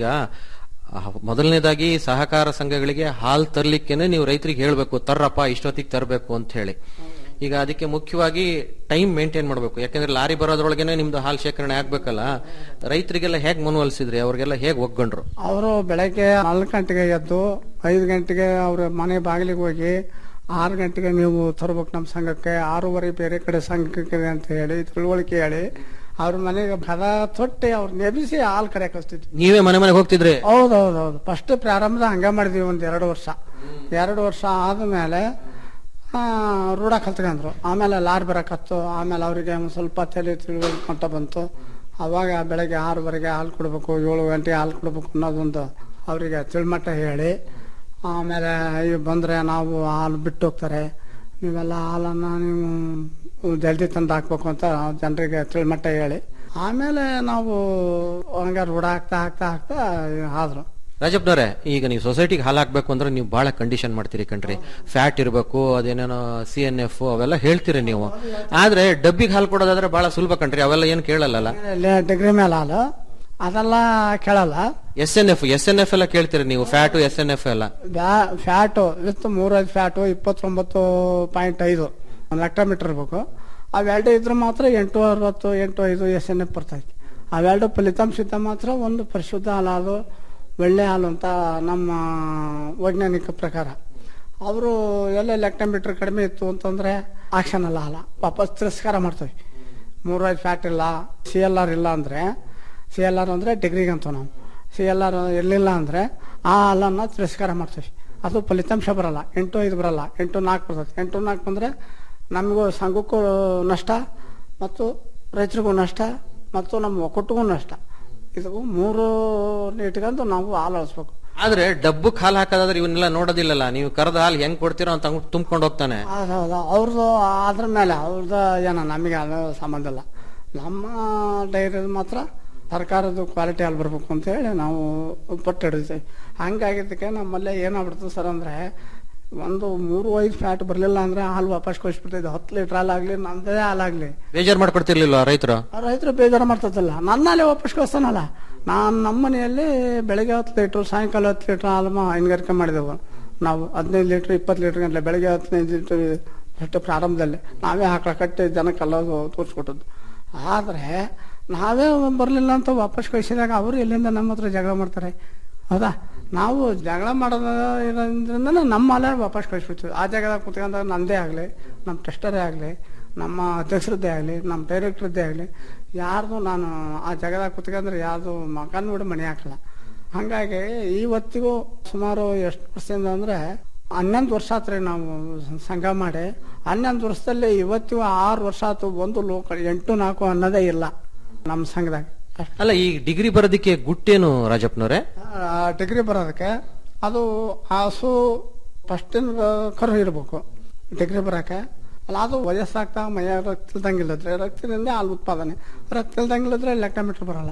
ಆ, ಮೊದಲನೇದಾಗಿ ಸಹಕಾರ ಸಂಘಗಳಿಗೆ ಹಾಲ್ ತರ್ಲಿಕ್ಕೇನೆ ನೀವು ರೈತರಿಗೆ ಹೇಳ್ಬೇಕು ತರ್ರಪ್ಪ ಇಷ್ಟೊತ್ತಿಗೆ ತರಬೇಕು ಅಂತ ಹೇಳಿ ಈಗ ಅದಕ್ಕೆ ಮುಖ್ಯವಾಗಿ ಟೈಮ್ ಮೇಂಟೈನ್ ಮಾಡಬೇಕು ಯಾಕಂದ್ರೆ ಲಾರಿ ಬರೋದ್ರೊಳಗೇನೆ ನಿಮ್ದು ಹಾಲ್ ಶೇಖರಣೆ ಆಗ್ಬೇಕಲ್ಲ ರೈತರಿಗೆಲ್ಲ ಹೇಗ್ ಮನವೊಲಿಸಿದ್ರಿ ಅವ್ರಿಗೆಲ್ಲ ಹೇಗ್ ಒಗ್ಗಂಡ್ರು ಅವರು ಬೆಳಗ್ಗೆ ನಾಲ್ಕು ಗಂಟೆಗೆ ಎದ್ದು ಐದು ಗಂಟೆಗೆ ಅವ್ರ ಮನೆ ಬಾಗಿಲಿಗೆ ಹೋಗಿ ಆರು ಗಂಟೆಗೆ ನೀವು ತರ್ಬೇಕು ನಮ್ಮ ಸಂಘಕ್ಕೆ ಆರೂವರೆ ಬೇರೆ ಕಡೆ ಸಂಘಕ್ಕೆ ಅಂತ ಹೇಳಿ ತಿಳುವಳಿಕೆ ಹೇಳಿ ಅವ್ರ ಮನೆಗೆ ಕದ ತೊಟ್ಟಿ ಅವ್ರ ನೆಬಿಸಿ ಹಾಲು ಕಡೆ ಕಳಿಸ್ತಿದ್ವಿ ನೀವೇ ಮನೆ ಮನೆಗೆ ಹೋಗ್ತಿದ್ರಿ ಹೌದೌದೌದು ಫಸ್ಟ್ ಪ್ರಾರಂಭದ ಹಂಗ ಮಾಡಿದ್ವಿ ಒಂದ್ ಎರಡು ವರ್ಷ ಎರಡು ವರ್ಷ ಆದ್ಮೇಲೆ ಆ, ರೂಢ ಕಲ್ತ್ಕೊಂಡ್ರು ಆಮೇಲೆ ಲಾರ್ ಬರಕತ್ತು ಆಮೇಲೆ ಅವರಿಗೆ ಒಂದ್ ಸ್ವಲ್ಪ ತಲೆ ತಿಳುವಳಿಕೆ ಮಟ್ಟ ಬಂತು ಅವಾಗ ಬೆಳಗ್ಗೆ ಆರೂವರೆಗೆ ಹಾಲು ಕೊಡ್ಬೇಕು ಏಳು ಗಂಟೆಗೆ ಹಾಲು ಕೊಡ್ಬೇಕು ಅನ್ನೋದೊಂದು ಅವರಿಗೆ ತಿಳ್ಮಟ್ಟ ಹೇಳಿ ಆಮೇಲೆ ಇವ್ ಬಂದ್ರೆ ನಾವು ಹಾಲು ಬಿಟ್ಟು ಹೋಗ್ತಾರೆ ನೀವೆಲ್ಲ ಹಾಲನ್ನ ನೀವು ಜಲ್ದಿ ತಂದು ಹಾಕ್ಬೇಕು ಅಂತ ಜನರಿಗೆ ತಿಳ್ಮಟ್ಟ ಹೇಳಿ ಆಮೇಲೆ ನಾವು ಹಂಗ ರೂಢ ಆಗ್ತಾ ಆಗ್ತಾ ಆಗ್ತಾ ಆದ್ರು ರಾಜಪ್ಪನವ್ರೆ ಈಗ ನೀವು ಸೊಸೈಟಿಗೆ ಹಾಲು ಹಾಕ್ಬೇಕು ಅಂದ್ರೆ ನೀವು ಬಹಳ ಕಂಡೀಷನ್ ಮಾಡ್ತೀರಿ ಕಣ್ರಿ ಫ್ಯಾಟ್ ಇರಬೇಕು ಅದೇನೇನೋ ಸಿ ಎನ್ ಎಫ್ ಅವೆಲ್ಲ ಹೇಳ್ತೀರಿ ನೀವು ಆದ್ರೆ ಡಬ್ಬಿಗೆ ಹಾಲು ಕೊಡೋದಾದ್ರೆ ಬಹಳ ಸುಲಭ ಕಣ್ರಿ ಅವೆಲ್ಲ ಏನ್ ಕೇಳಲ್ಲ ಡಿಗ್ರಿ ಮೇಲೆ ಹಾಲು ಅದೆಲ್ಲ ಕೇಳಲ್ಲ S N F S N F ಎಲ್ಲ ಕೇಳ್ತೀರಿ ನೀವು ಫ್ಯಾಟು ಎಸ್ ಎನ್ ಎಫ್ ಎಲ್ಲ ಫ್ಯಾಟು ವಿತ್ ಮೂರೈದು ಫ್ಯಾಟು ಇಪ್ಪತ್ತೊಂಬತ್ತು ಪಾಯಿಂಟ್ ಐದು ಒಂದು ಲೆಕ್ಟೋಮೀಟರ್ ಇರಬೇಕು ಅವೆರಡು ಇದ್ರೆ ಮಾತ್ರ ಎಂಟು ಅರವತ್ತು ಎಂಟು ಐದು ಎಸ್ ಎನ್ ಎಫ್ ಬರ್ತೈತಿ ಅವೆರಡು ಫಲಿತಾಂಶ ಇದ್ದ ಮಾತ್ರ ಒಂದು ಪರಿಶುದ್ಧ ಹಾಲು ಒಳ್ಳೆ ಹಾಲು ಅಂತ ನಮ್ಮ ವೈಜ್ಞಾನಿಕ ಪ್ರಕಾರ ಅವರು ಎಲ್ಲ ಲೆಕ್ಟೋಮೀಟರ್ ಕಡಿಮೆ ಇತ್ತು ಅಂತಂದ್ರೆ ಆಕ್ಷನ್ ಅಲ್ಲ ಹಾಲ ವಾಪಸ್ ತಿರಸ್ಕಾರ ಮಾಡ್ತೀವಿ ಮೂರೈದು ಫ್ಯಾಟ್ ಇಲ್ಲ ಸಿ ಎಲ್ ಆರ್ ಇಲ್ಲ ಅಂದ್ರೆ ಸಿ ಎಲ್ ಆರ್ ಅಂದ್ರೆ ಡಿಗ್ರಿಗೆ ಅಂತ ನಾವು ಸಿ ಎಲ್ ಆರ್ ಇರಲಿಲ್ಲ ಅಂದ್ರೆ ಆ ಹಾಲನ್ನ ತಿರಸ್ಕಾರ ಮಾಡ್ತೀವಿ ಅದು ಫಲಿತಾಂಶ ಬರಲ್ಲ ಎಂಟು ಐದು ಬರಲ್ಲ ಎಂಟು ನಾಲ್ಕು ಬರ್ತದೆ ಎಂಟು ನಾಲ್ಕು ಬಂದ್ರೆ ನಮಗೂ ಸಂಘಕ್ಕೂ ನಷ್ಟ ಮತ್ತು ರೈತರಿಗೂ ನಷ್ಟ ಮತ್ತು ನಮ್ಮ ಒಕ್ಕೂಟಗೂ ನಷ್ಟ ಇದು ಮೂರು ಇಟ್ಕೊಂಡು ನಾವು ಹಾಲು ಅಳಿಸ್ಬೇಕು ಆದ್ರೆ ಡಬ್ಬಕ್ ಹಾಲು ಹಾಕೋದಾದ್ರೆ ಇವನ್ನೆಲ್ಲ ನೋಡೋದಿಲ್ಲಲ್ಲ ನೀವು ಕರೆದ ಹಾಲು ಹೆಂಗ್ ಕೊಡ್ತೀರೋ ಅಂತ ತುಂಬ್ಕೊಂಡು ಹೋಗ್ತಾನೆ ಹೌದೌದು ಅವ್ರದ್ದು ಅದ್ರ ಮೇಲೆ ಅವ್ರದ್ದು ಏನೋ ನಮಗೆ ಅದು ಸಂಬಂಧ ಇಲ್ಲ ನಮ್ಮ ಡೈರಿ ಮಾತ್ರ ಸರ್ಕಾರದ ಕ್ವಾಲಿಟಿ ಹಾಲು ಬರ್ಬೇಕು ಅಂತ ಹೇಳಿ ನಾವು ಪಟ್ಟು ಹಿಡಿತೀವಿ ಹಂಗಾಗಿದ್ದಕ್ಕೆ ನಮ್ಮಲ್ಲೇ ಏನಾಗ್ಬಿಡ್ತದೆ ಸರ್ ಅಂದ್ರೆ ಒಂದು ಮೂರು ಐದು ಫ್ಯಾಟ್ ಬರಲಿಲ್ಲ ಅಂದ್ರೆ ಹಾಲು ವಾಪಸ್ ಕಳಿಸ್ಬಿಡ್ತಿದ್ದೆ ಹತ್ತು ಲೀಟರ್ ಹಾಲಾಗ್ಲಿ ನಂದೇ ಹಾಲಾಗ್ಲಿ ಬೇಜಾರ್ ಮಾಡ್ಕೊಡ್ತಿರ್ಲಿಲ್ವಾ ರೈತರು ರೈತರು ಬೇಜಾರು ಮಾಡ್ತದಲ್ಲ ನನ್ನಲ್ಲೇ ವಾಪಸ್ ಕಳಿಸ್ತಾನಲ್ಲ ನಾನು ನಮ್ಮ ಮನೆಯಲ್ಲಿ ಬೆಳಗ್ಗೆ ಹತ್ತು ಲೀಟ್ರ್ ಸಾಯಂಕಾಲ ಹತ್ತು ಲೀಟ್ರ್ ಹಾಲು ಮಾ- ಹೈನುಗಾರಿಕೆ ಮಾಡಿದೆವು ನಾವು ಹದಿನೈದು ಲೀಟ್ರ್ ಇಪ್ಪತ್ತು ಲೀಟ್ರ್ ಗಂಟಲೆ ಬೆಳಗ್ಗೆ ಹದಿನೈದು ಲೀಟ್ರ್ ಅಷ್ಟು ಪ್ರಾರಂಭದಲ್ಲಿ ನಾವೇ ಹಾಕಳ ಕಟ್ಟಿ ಜನಕ್ಕೆಲ್ಲ ತೋರಿಸ್ಕೊಟ್ಟದ್ದು ಆದರೆ ನಾವೇ ಬರಲಿಲ್ಲ ಅಂತ ವಾಪಸ್ ಕಳಿಸಿದಾಗ ಅವರು ಎಲ್ಲಿಂದ ನಮ್ಮ ಹತ್ರ ಜಗಳ ಮಾಡ್ತಾರೆ ಹೌದಾ ನಾವು ಜಗಳ ಮಾಡೋದ್ರಿಂದ ನಮ್ಮ ಹಾಲೇ ವಾಪಸ್ ಕಳಿಸ್ಬಿಡ್ತೀವಿ ಆ ಜಾಗದಾಗ ಕುತ್ಕೊಂಡಾಗ ನಂದೇ ಆಗಲಿ ನಮ್ಮ ಟೆಸ್ಟರೇ ಆಗಲಿ ನಮ್ಮ ಅಧ್ಯಕ್ಷರದ್ದೇ ಆಗಲಿ ನಮ್ಮ ಡೈರೆಕ್ಟ್ರದ್ದೇ ಆಗಲಿ ಯಾರ್ದು ನಾನು ಆ ಜಾಗದಾಗ ಕುತ್ಕೊಂಡ್ರೆ ಯಾರ್ದು ಮಕ ನೋಡಿ ಮನೆ ಹಾಕಲ್ಲ ಹಾಗಾಗಿ ಇವತ್ತಿಗೂ ಸುಮಾರು ಎಷ್ಟು ವರ್ಷದಿಂದ ಅಂದರೆ ಹನ್ನೊಂದು ವರ್ಷ ಆತ್ರಿ ನಾವು ಸಂಘ ಮಾಡಿ ಹನ್ನೊಂದು ವರ್ಷದಲ್ಲಿ ಇವತ್ತಿಗೂ ಆರು ವರ್ಷ ಆಯ್ತು ಒಂದು ಲೋಕ ಎಂಟು ನಾಲ್ಕು ಅನ್ನೋದೇ ಇಲ್ಲ ನಮ್ಮ ಸಂಘದಾಗ ಅಲ್ಲ ಈ ಡಿಗ್ರಿ ಬರೋದಕ್ಕೆ ಗುಟ್ಟೇನು ರಾಜಪ್ಪನವ್ರೆ ಡಿಗ್ರಿ ಬರೋದಕ್ಕೆ ಅದು ಹಸು ಫಸ್ಟಿನ ಕರು ಇರಬೇಕು ಡಿಗ್ರಿ ಬರೋಕೆ ಅಲ್ಲ ಅದು ವಯಸ್ಸಾಗ್ತಾ ಮೈಯ ರಕ್ತ ಇಲ್ದಂಗಿಲ್ಲದ್ರೆ ರಕ್ತದಿಂದ ಹಾಲು ಉತ್ಪಾದನೆ ರಕ್ತ ಇಲ್ದಂಗಿಲ್ಲದ್ರೆ ಲೆಕ್ಕ ಮೀಟ್ರ್ ಬರಲ್ಲ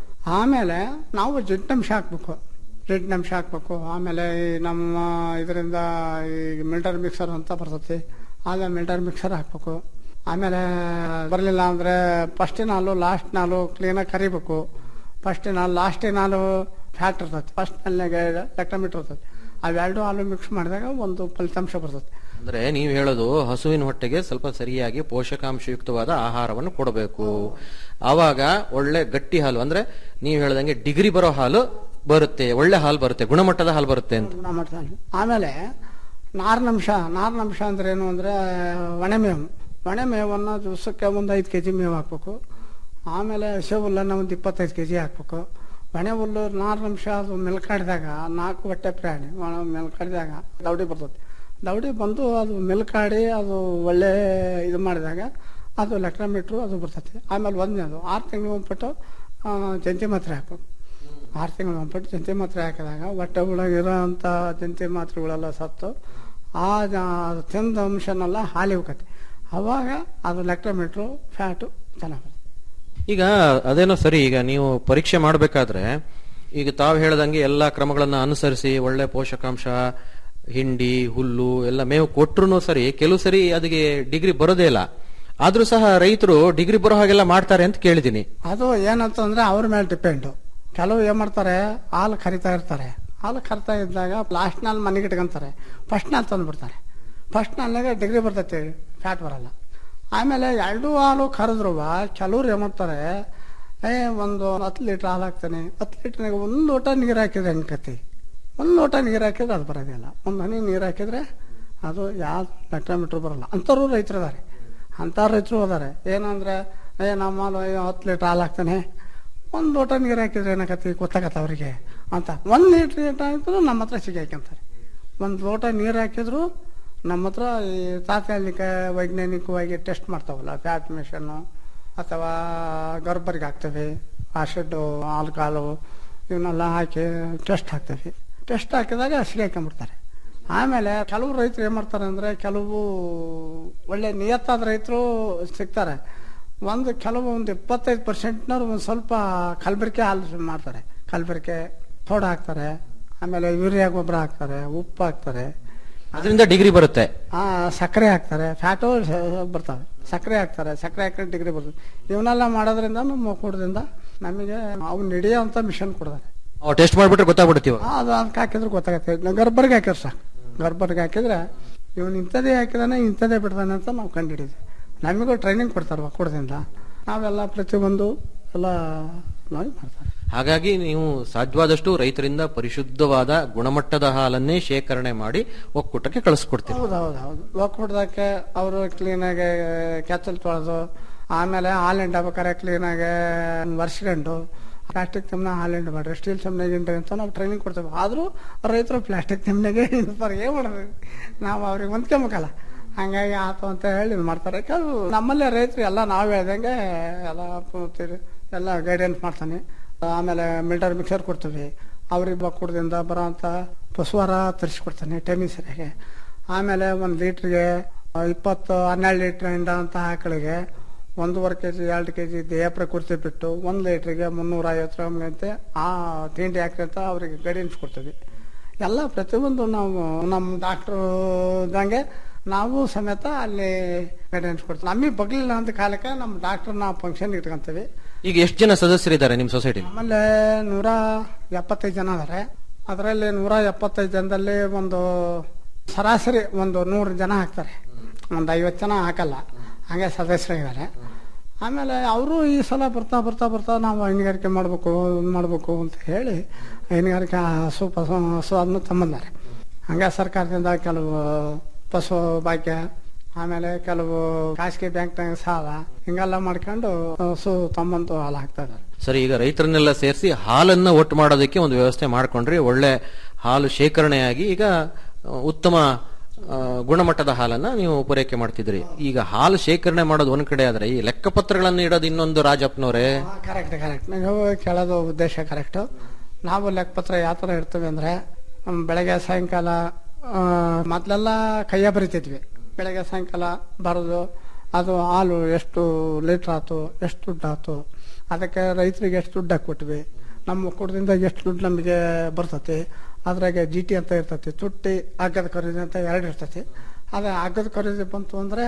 ಆಮೇಲೆ ನಾವು ಜಿಡ್ನಂಶ ಹಾಕ್ಬೇಕು ಜಿಡ್ನಂಶ ಹಾಕ್ಬೇಕು ಆಮೇಲೆ ಈ ನಮ್ಮ ಇದರಿಂದ ಈ ಮಿಲ್ಟರ್ ಮಿಕ್ಸರ್ ಅಂತ ಬರ್ತೈತಿ ಆಗ ಮಿಲ್ಟರ್ ಮಿಕ್ಸರ್ ಹಾಕ್ಬೇಕು ಆಮೇಲೆ ಬರಲಿಲ್ಲ ಅಂದರೆ ಫಸ್ಟಿನ ಹಾಲು ಲಾಸ್ಟ್ ಹಾಲು ಕ್ಲೀನಾಗಿ ಕರಿಬೇಕು ಫಸ್ಟಿನ ಹಾಲು ಲಾಸ್ಟಿನ ಹಾಲು ಫ್ಯಾಟ್ ಇರ್ತೈತಿ ಫಸ್ಟ್ ಹಾಲಿನಾಗೆ ಲೆಕ್ಟಮೀಟರ್ ಇರ್ತೈತಿ ಅವೆರಡು ಹಾಲು ಮಿಕ್ಸ್ ಮಾಡಿದಾಗ ಒಂದು ಫಲಿತಾಂಶ ಬರ್ತೈತಿ ಅಂದ್ರೆ ನೀವು ಹೇಳೋದು ಹಸುವಿನ ಹೊಟ್ಟೆಗೆ ಸ್ವಲ್ಪ ಸರಿಯಾಗಿ ಪೋಷಕಾಂಶಯುಕ್ತವಾದ ಆಹಾರವನ್ನು ಕೊಡಬೇಕು ಆವಾಗ ಒಳ್ಳೆ ಗಟ್ಟಿ ಹಾಲು ಅಂದ್ರೆ ನೀವು ಹೇಳ್ದಂಗೆ ಡಿಗ್ರಿ ಬರೋ ಹಾಲು ಬರುತ್ತೆ ಒಳ್ಳೆ ಹಾಲು ಬರುತ್ತೆ ಗುಣಮಟ್ಟದ ಹಾಲು ಬರುತ್ತೆ ಅಂತ ಗುಣಮಟ್ಟದ ಹಾಲು. ಆಮೇಲೆ ನಾರಿನಂಶ ನಾರಿನಂಶ ಅಂದ್ರೆ ಏನು ಅಂದ್ರೆ ಒಣಮೇವು ಒಣಮೇವನ್ನು ದಿವಸಕ್ಕೆ ಒಂದು ಐದು ಕೆ ಜಿ ಮೇವು ಹಾಕ್ಬೇಕು ಆಮೇಲೆ ಹಸಿ ಹುಲ್ಲನ್ನು ಒಂದು ಇಪ್ಪತ್ತೈದು ಕೆ ಜಿ ಹಾಕ್ಬೇಕು ಒಣೆ ಹುಲ್ಲು ನಾರಿನಂಶ ಅದು ಮೆಲ್ಕಾಡಿದಾಗ ನಾಲ್ಕು ಹೊಟ್ಟೆ ಪ್ರಾಣಿ ಒಣ ಮೆಲ್ಕಾಡಿದಾಗ ದೌಡಿ ಬರ್ತದೆ ದೌಡಿ ಬಂದು ಅದು ಮೆಲ್ಕಾಡಿ ಅದು ಒಳ್ಳೆ ಇದು ಮಾಡಿದಾಗ ಅದು ಲೆಕ್ಟ್ರೋಮೀಟ್ರು ಅದು ಬರ್ತೈತಿ ಆಮೇಲೆ ಒಂದನೇದು ಆರು ತಿಂಗಳು ಒಂದ್ಬಿಟ್ಟು ಜಂತಿ ಮಾತ್ರೆ ಹಾಕ್ಬೇಕು ಆರು ತಿಂಗಳು ಒಂದ್ಬಿಟ್ಟು ಜಂತಿ ಮಾತ್ರೆ ಹಾಕಿದಾಗ ಹೊಟ್ಟೆ ಒಳಗಿರೋ ಅಂಥ ಜಂತಿ ಮಾತ್ರೆಗಳೆಲ್ಲ ಸತ್ತು ಆ ಜ- ಅದು ತಿಂದ ಅಂಶನೆಲ್ಲ ಹಾಲಿ ಹೋಗತ್ತೆ ಅವಾಗ ಅದು ಲೆಕ್ಟ್ರೋಮೀಟ್ರು ಫ್ಯಾಟು ಚೆನ್ನಾಗಿ ಬರುತ್ತೆ ಈಗ ಅದೇನೋ ಸರಿ ಈಗ ನೀವು ಪರೀಕ್ಷೆ ಮಾಡಬೇಕಾದ್ರೆ ಈಗ ತಾವು ಹೇಳ್ದಂಗೆ ಎಲ್ಲಾ ಕ್ರಮಗಳನ್ನ ಅನುಸರಿಸಿ ಒಳ್ಳೆ ಪೋಷಕಾಂಶ ಹಿಂಡಿ ಹುಲ್ಲು ಎಲ್ಲ ಮೇವು ಕೊಟ್ರು ಸರಿ ಕೆಲವು ಸರಿ ಅದಕ್ಕೆ ಡಿಗ್ರಿ ಬರೋದೇ ಇಲ್ಲ ಆದ್ರೂ ಸಹ ರೈತರು ಡಿಗ್ರಿ ಬರೋ ಹಾಗೆಲ್ಲ ಮಾಡ್ತಾರೆ ಅಂತ ಕೇಳಿದೀನಿ ಅದು ಏನಂತಂದ್ರೆ ಅವ್ರ ಮೇಲೆ ಡಿಪೆಂಡು ಕೆಲವು ಏನ್ ಮಾಡ್ತಾರೆ ಹಾಲು ಕರಿತಾ ಇರ್ತಾರೆ ಹಾಲು ಕರಿತಾ ಇದ್ದಾಗ ಲಾಸ್ಟ್ ನಲ್ಲಿ ಮನೆಗೆ ಇಟ್ಕೊಂತಾರೆ ಫಸ್ಟ್ ನಲ್ಲಿ ತಂದ್ಬಿಡ್ತಾರೆ ಫಸ್ಟ್ ನಲ್ನಾಗ ಡಿಗ್ರಿ ಬರ್ತೈತಿ ಫ್ಯಾಟ್ ಬರಲ್ಲ ಆಮೇಲೆ ಎರಡು ಹಾಲು ಕರೆದ್ರು ಕೆಲವ್ರು ಏನ್ ಮಾಡ್ತಾರೆ ಏ ಒಂದು ಹತ್ತು ಲೀಟ್ರ್ ಹಾಲು ಹಾಕ್ತಾನೆ ಹತ್ತು ಲೀಟ್ರ್ನಾಗ ಒಂದು ಲೋಟ ನೀರು ಹಾಕಿದ್ರೆ ಹೆಂಗತಿ ಒಂದು ಲೋಟ ನೀರು ಹಾಕಿದ್ರೆ ಅದು ಬರೋದಿಲ್ಲ ಒಂದು ಹನಿ ನೀರು ಹಾಕಿದ್ರೆ ಅದು ಯಾವ ಲೆಕ್ಟ್ರೋಮೀಟ್ರ್ ಬರಲ್ಲ ಅಂಥವ್ರು ರೈತರು ಇದಾರೆ ಅಂಥ ರೈತರು ಅದಾರೆ ಏನಂದ್ರೆ ಏ ನಮ್ಮ ಹಾಲು ಅಯ್ಯೋ ಹತ್ತು ಲೀಟ್ರ್ ಹಾಲು ಹಾಕ್ತಾನೆ ಒಂದು ಲೋಟ ನೀರು ಹಾಕಿದ್ರೆ ಏನಾಗತ್ತೆ ಗೊತ್ತಾಗತ್ತೆ ಅವರಿಗೆ ಅಂತ ಒಂದು ಲೀಟ್ರ್ ಏನಾಯ್ತು ನಮ್ಮ ಹತ್ರ ಸಿಗಾಕಂತಾರೆ ಒಂದು ಲೋಟ ನೀರು ಹಾಕಿದ್ರು ನಮ್ಮ ಹತ್ರ ಈ ತಾತ್ಕಾಲಿಕ ವೈಜ್ಞಾನಿಕವಾಗಿ ಟೆಸ್ಟ್ ಮಾಡ್ತಾವಲ್ಲ ಫ್ಯಾಟ್ ಮಿಷನ್ನು ಅಥವಾ ಗರ್ಭರಿಗೆ ಹಾಕ್ತೇವೆ ಆಸಿಡ್ಡು ಆಲ್ಕಾಲು ಇವನ್ನೆಲ್ಲ ಹಾಕಿ ಟೆಸ್ಟ್ ಹಾಕ್ತೇವೆ ಟೆಸ್ಟ್ ಹಾಕಿದಾಗ ಸಿಗಾಕೊಂಡ್ಬಿಡ್ತಾರೆ ಆಮೇಲೆ ಕೆಲವು ರೈತರು ಏನು ಮಾಡ್ತಾರೆ ಅಂದರೆ ಕೆಲವು ಒಳ್ಳೆ ನಿಯತ್ತಾದ ರೈತರು ಸಿಗ್ತಾರೆ ಒಂದು ಕೆಲವು ಒಂದು ಇಪ್ಪತ್ತೈದು ಪರ್ಸೆಂಟ್ನವ್ರು ಒಂದು ಸ್ವಲ್ಪ ಕಲಬೆರಕೆ ಹಾಲು ಮಾಡ್ತಾರೆ ಕಲಬೆರಕೆ ಸೋಡಾ ಹಾಕ್ತಾರೆ ಆಮೇಲೆ ಯೂರಿಯಾ ಗೊಬ್ಬರ ಹಾಕ್ತಾರೆ ಉಪ್ಪು ಹಾಕ್ತಾರೆ ಅದರಿಂದ ಡಿಗ್ರಿ ಬರುತ್ತೆ ಆ ಸಕ್ಕರೆ ಹಾಕ್ತಾರೆ ಫ್ಯಾಟು ಬರ್ತವೆ ಸಕ್ಕರೆ ಹಾಕ್ತಾರೆ ಸಕ್ಕರೆ ಹಾಕೊಂಡು ಡಿಗ್ರಿ ಬರ್ತದೆ ಇವನ್ನೆಲ್ಲ ಮಾಡೋದ್ರಿಂದ ನಮ್ಮ ಒಕ್ಕೂಟದಿಂದ ನಮಗೆ ಅವ್ನು ನಡೆಯೋಂಥ ಮಿಷನ್ ಕೊಡ್ತಾರೆ ಟೆಸ್ಟ್ ಮಾಡ್ಬಿಟ್ರೆ ಗೊತ್ತಾಗ್ಬಿಡ್ತೀವ ಆ, ಅದು ಅದಕ್ಕೆ ಹಾಕಿದ್ರೆ ಗೊತ್ತಾಗತ್ತೆ ನಾವು ಗರ್ಭರಿಗೆ ಹಾಕಿದ್ರೆ ಸಾಕು ಗರ್ಭರಿಗೆ ಹಾಕಿದ್ರೆ ಇವನು ಇಂಥದೇ ಹಾಕಿದಾನೆ ಇಂಥದೇ ಬಿಡ್ತಾನೆ ಅಂತ ನಾವು ಕಂಡುಹಿಡಿದ್ವಿ ನಮಗೂ ಟ್ರೈನಿಂಗ್ ಕೊಡ್ತಾರೆ ಒಕ್ಕೂಟದಿಂದ ನಾವೆಲ್ಲ ಪ್ರತಿಯೊಂದು ಎಲ್ಲ ನಾವು ಮಾಡ್ತಾರೆ ಹಾಗಾಗಿ ನೀವು ಸಾಧ್ಯವಾದಷ್ಟು ರೈತರಿಂದ ಪರಿಶುದ್ಧವಾದ ಗುಣಮಟ್ಟದ ಹಾಲನ್ನೇ ಶೇಖರಣೆ ಮಾಡಿ ಒಕ್ಕೂಟಕ್ಕೆ ಕಳಿಸ್ಕೊಡ್ತೀವಿ ಹೌದು ಹೌದು ಹೌದು ಒಕ್ಕೂಟದಕ್ಕೆ ಅವರು ಕ್ಲೀನಾಗಿ ಕೆಚ್ಚಲ್ ತೊಳೆದು ಆಮೇಲೆ ಹಾಲು ಹಿಂಡಬೇಕಾರೆ ಕ್ಲೀನಾಗಿ ವರ್ಷಗಂಡು ಪ್ಲಾಸ್ಟಿಕ್ ತಮ್ಮನ ಹಾಲು ಹಿಂಡು ಮಾಡ್ರಿ ಸ್ಟೀಲ್ ತಮ್ಮನೆ ಹಿಂಡ್ರಿ ಅಂತ ನಾವು ಟ್ರೈನಿಂಗ್ ಕೊಡ್ತೇವೆ ಆದರೂ ರೈತರು ಪ್ಲಾಸ್ಟಿಕ್ ತಮ್ಮನೆಗೆ ಹಿಂಡ್ತಾರೆ ಏನು ಮಾಡೋದು ನಾವು ಅವ್ರಿಗೆ ಹೊಂದ್ಕೊಬೇಕಲ್ಲ ಹಂಗಾಗಿ ಆತು ಅಂತ ಹೇಳಿ ಇದು ಮಾಡ್ತಾರೆ ಕೆಲವು ನಮ್ಮಲ್ಲೇ ರೈತರು ಎಲ್ಲ ನಾವು ಹೇಳ್ದಂಗೆ ಎಲ್ಲ ಪೂರ್ತಿ ಎಲ್ಲ ಗೈಡೆನ್ಸ್ ಮಾಡ್ತಾನೆ ಆಮೇಲೆ ಮಿಲ್ಟರ್ ಮಿಕ್ಸರ್ ಕೊಡ್ತೀವಿ ಅವ್ರಿಗೆ ಬಕ್ಕೂಡದಿಂದ ಬರೋಂಥ ಪಶುವಾರ ತರಿಸ್ಕೊಡ್ತಾನೆ ಟೈಮಿಂಗ್ ಸರಿಯಾಗಿ ಆಮೇಲೆ ಒಂದು ಲೀಟ್ರಿಗೆ ಇಪ್ಪತ್ತು ಹನ್ನೆರಡು ಲೀಟ್ರಿಂದ ಅಂತ ಆಕಳಿಗೆ ಒಂದೂವರೆ ಕೆ ಜಿ ಎರಡು ಕೆ ಜಿ ದೇಹ ಪ್ರಕೃತಿ ಬಿಟ್ಟು ಒಂದು ಲೀಟ್ರಿಗೆ ಮುನ್ನೂರ ಐವತ್ತು ಗ್ರಾಮ್ಗಂತೆ ಆ ತಿಂಡಿ ಹಾಕಿ ಅಂತ ಅವರಿಗೆ ಗೈಡೆನ್ಸ್ ಕೊಡ್ತೀವಿ ಎಲ್ಲ ಪ್ರತಿಯೊಂದು ನಾವು ನಮ್ಮ ಡಾಕ್ಟ್ರು ಇದ್ದಂಗೆ ನಾವು ಸಮೇತ ಅಲ್ಲಿ ಗೈಡೆನ್ಸ್ ಕೊಡ್ತೀವಿ ನಮಗೆ ಬಗ್ಲಿಲ್ಲ ಅಂತ ಕಾಲಕ್ಕೆ ನಮ್ಮ ಡಾಕ್ಟರ್ ನಾವು ಫಂಕ್ಷನ್ ಇಟ್ಕೊಂತೀವಿ ಈಗ ಎಷ್ಟು ಜನ ಸದಸ್ಯರಿದ್ದಾರೆ ನಿಮ್ಮ ಸೊಸೈಟಿ ಆಮೇಲೆ ನೂರ ಎಪ್ಪತ್ತೈದು ಜನ ಅದಾರೆ ಅದರಲ್ಲಿ ನೂರ ಎಪ್ಪತ್ತೈದು ಜನದಲ್ಲಿ ಒಂದು ಸರಾಸರಿ ಒಂದು ನೂರು ಜನ ಹಾಕ್ತಾರೆ ಒಂದು ಐವತ್ತು ಜನ ಹಾಕಲ್ಲ ಹಾಗೆ ಸದಸ್ಯರಿದ್ದಾರೆ ಆಮೇಲೆ ಅವರು ಈ ಸಲ ಬರ್ತಾ ಬರ್ತಾ ಬರ್ತಾ ನಾವು ಹೈನುಗಾರಿಕೆ ಮಾಡಬೇಕು ಮಾಡಬೇಕು ಅಂತ ಹೇಳಿ ಹೈನುಗಾರಿಕೆ ಹಸು ಪಸು ಹಸು ಅದನ್ನು ತಮ್ಮಂದಾರೆ ಹಂಗೆ ಸರ್ಕಾರದಿಂದ ಕೆಲವು ಪಶು ಭಾಗ್ಯ ಆಮೇಲೆ ಕೆಲವು ಖಾಸಗಿ ಬ್ಯಾಂಕ್ನಾಗ ಸಾಲ ಹಿಂಗೆಲ್ಲ ಮಾಡ್ಕೊಂಡು ಹಸು ತಮ್ಮಂತು ಹಾಲು ಹಾಕ್ತಾ ಇದ್ದಾರೆ ಸರಿ ಈಗ ರೈತರನ್ನೆಲ್ಲ ಸೇರಿಸಿ ಹಾಲನ್ನ ಒಟ್ಟು ಮಾಡೋದಕ್ಕೆ ಒಂದು ವ್ಯವಸ್ಥೆ ಮಾಡ್ಕೊಂಡ್ರಿ ಒಳ್ಳೆ ಹಾಲು ಶೇಖರಣೆಯಾಗಿ ಈಗ ಆ, ಉತ್ತಮ ಆ, ಗುಣಮಟ್ಟದ ಹಾಲನ್ನ ನೀವು ಪೂರೈಕೆ ಮಾಡ್ತಿದ್ರಿ ಈಗ ಹಾಲು ಶೇಖರಣೆ ಮಾಡೋದು ಒಂದ್ ಕಡೆ ಆದ್ರೆ ಈ ಲೆಕ್ಕಪತ್ರಗಳನ್ನು ಇಡೋದು ಇನ್ನೊಂದು ರಾಜಪ್ಪನವರೇ ಕರೆಕ್ಟ್ ಕರೆಕ್ಟ್ ನೀವು ಕೇಳೋದು ಉದ್ದೇಶ ಕರೆಕ್ಟ್ ನಾವು ಲೆಕ್ಕಪತ್ರ ಯಾವ ಥರ ಇಡ್ತೀವಿ ಅಂದರೆ ಬೆಳಗ್ಗೆ ಸಾಯಂಕಾಲ ಆ, ಮೊದ್ಲೆಲ್ಲ ಕೈಯ ಬರಿತಿದ್ವಿ ಬೆಳಗ್ಗೆ ಸಾಯಂಕಾಲ ಬರೆದು ಅದು ಹಾಲು ಎಷ್ಟು ಲೀಟ್ರ್ ಆಯ್ತು ಎಷ್ಟು ದುಡ್ಡು ಆಯ್ತು ಅದಕ್ಕೆ ರೈತರಿಗೆ ಎಷ್ಟು ದುಡ್ಡು ಹಾಕ್ಬಿಟ್ವಿ ನಮ್ಮ ಒಕ್ಕೂಟದಿಂದ ಎಷ್ಟು ದುಡ್ಡು ನಮಗೆ ಬರ್ತತಿ ಅದ್ರಾಗೆ ಜಿ ಟಿ ಅಂತ ಇರ್ತತಿ ತುಟ್ಟಿ ಹಗ್ಗದ ಖರೀದಿ ಅಂತ ಎರಡು ಇರ್ತತಿ ಅದು ಹಗ್ಗದ ಖರೀದಿ ಬಂತು ಅಂದರೆ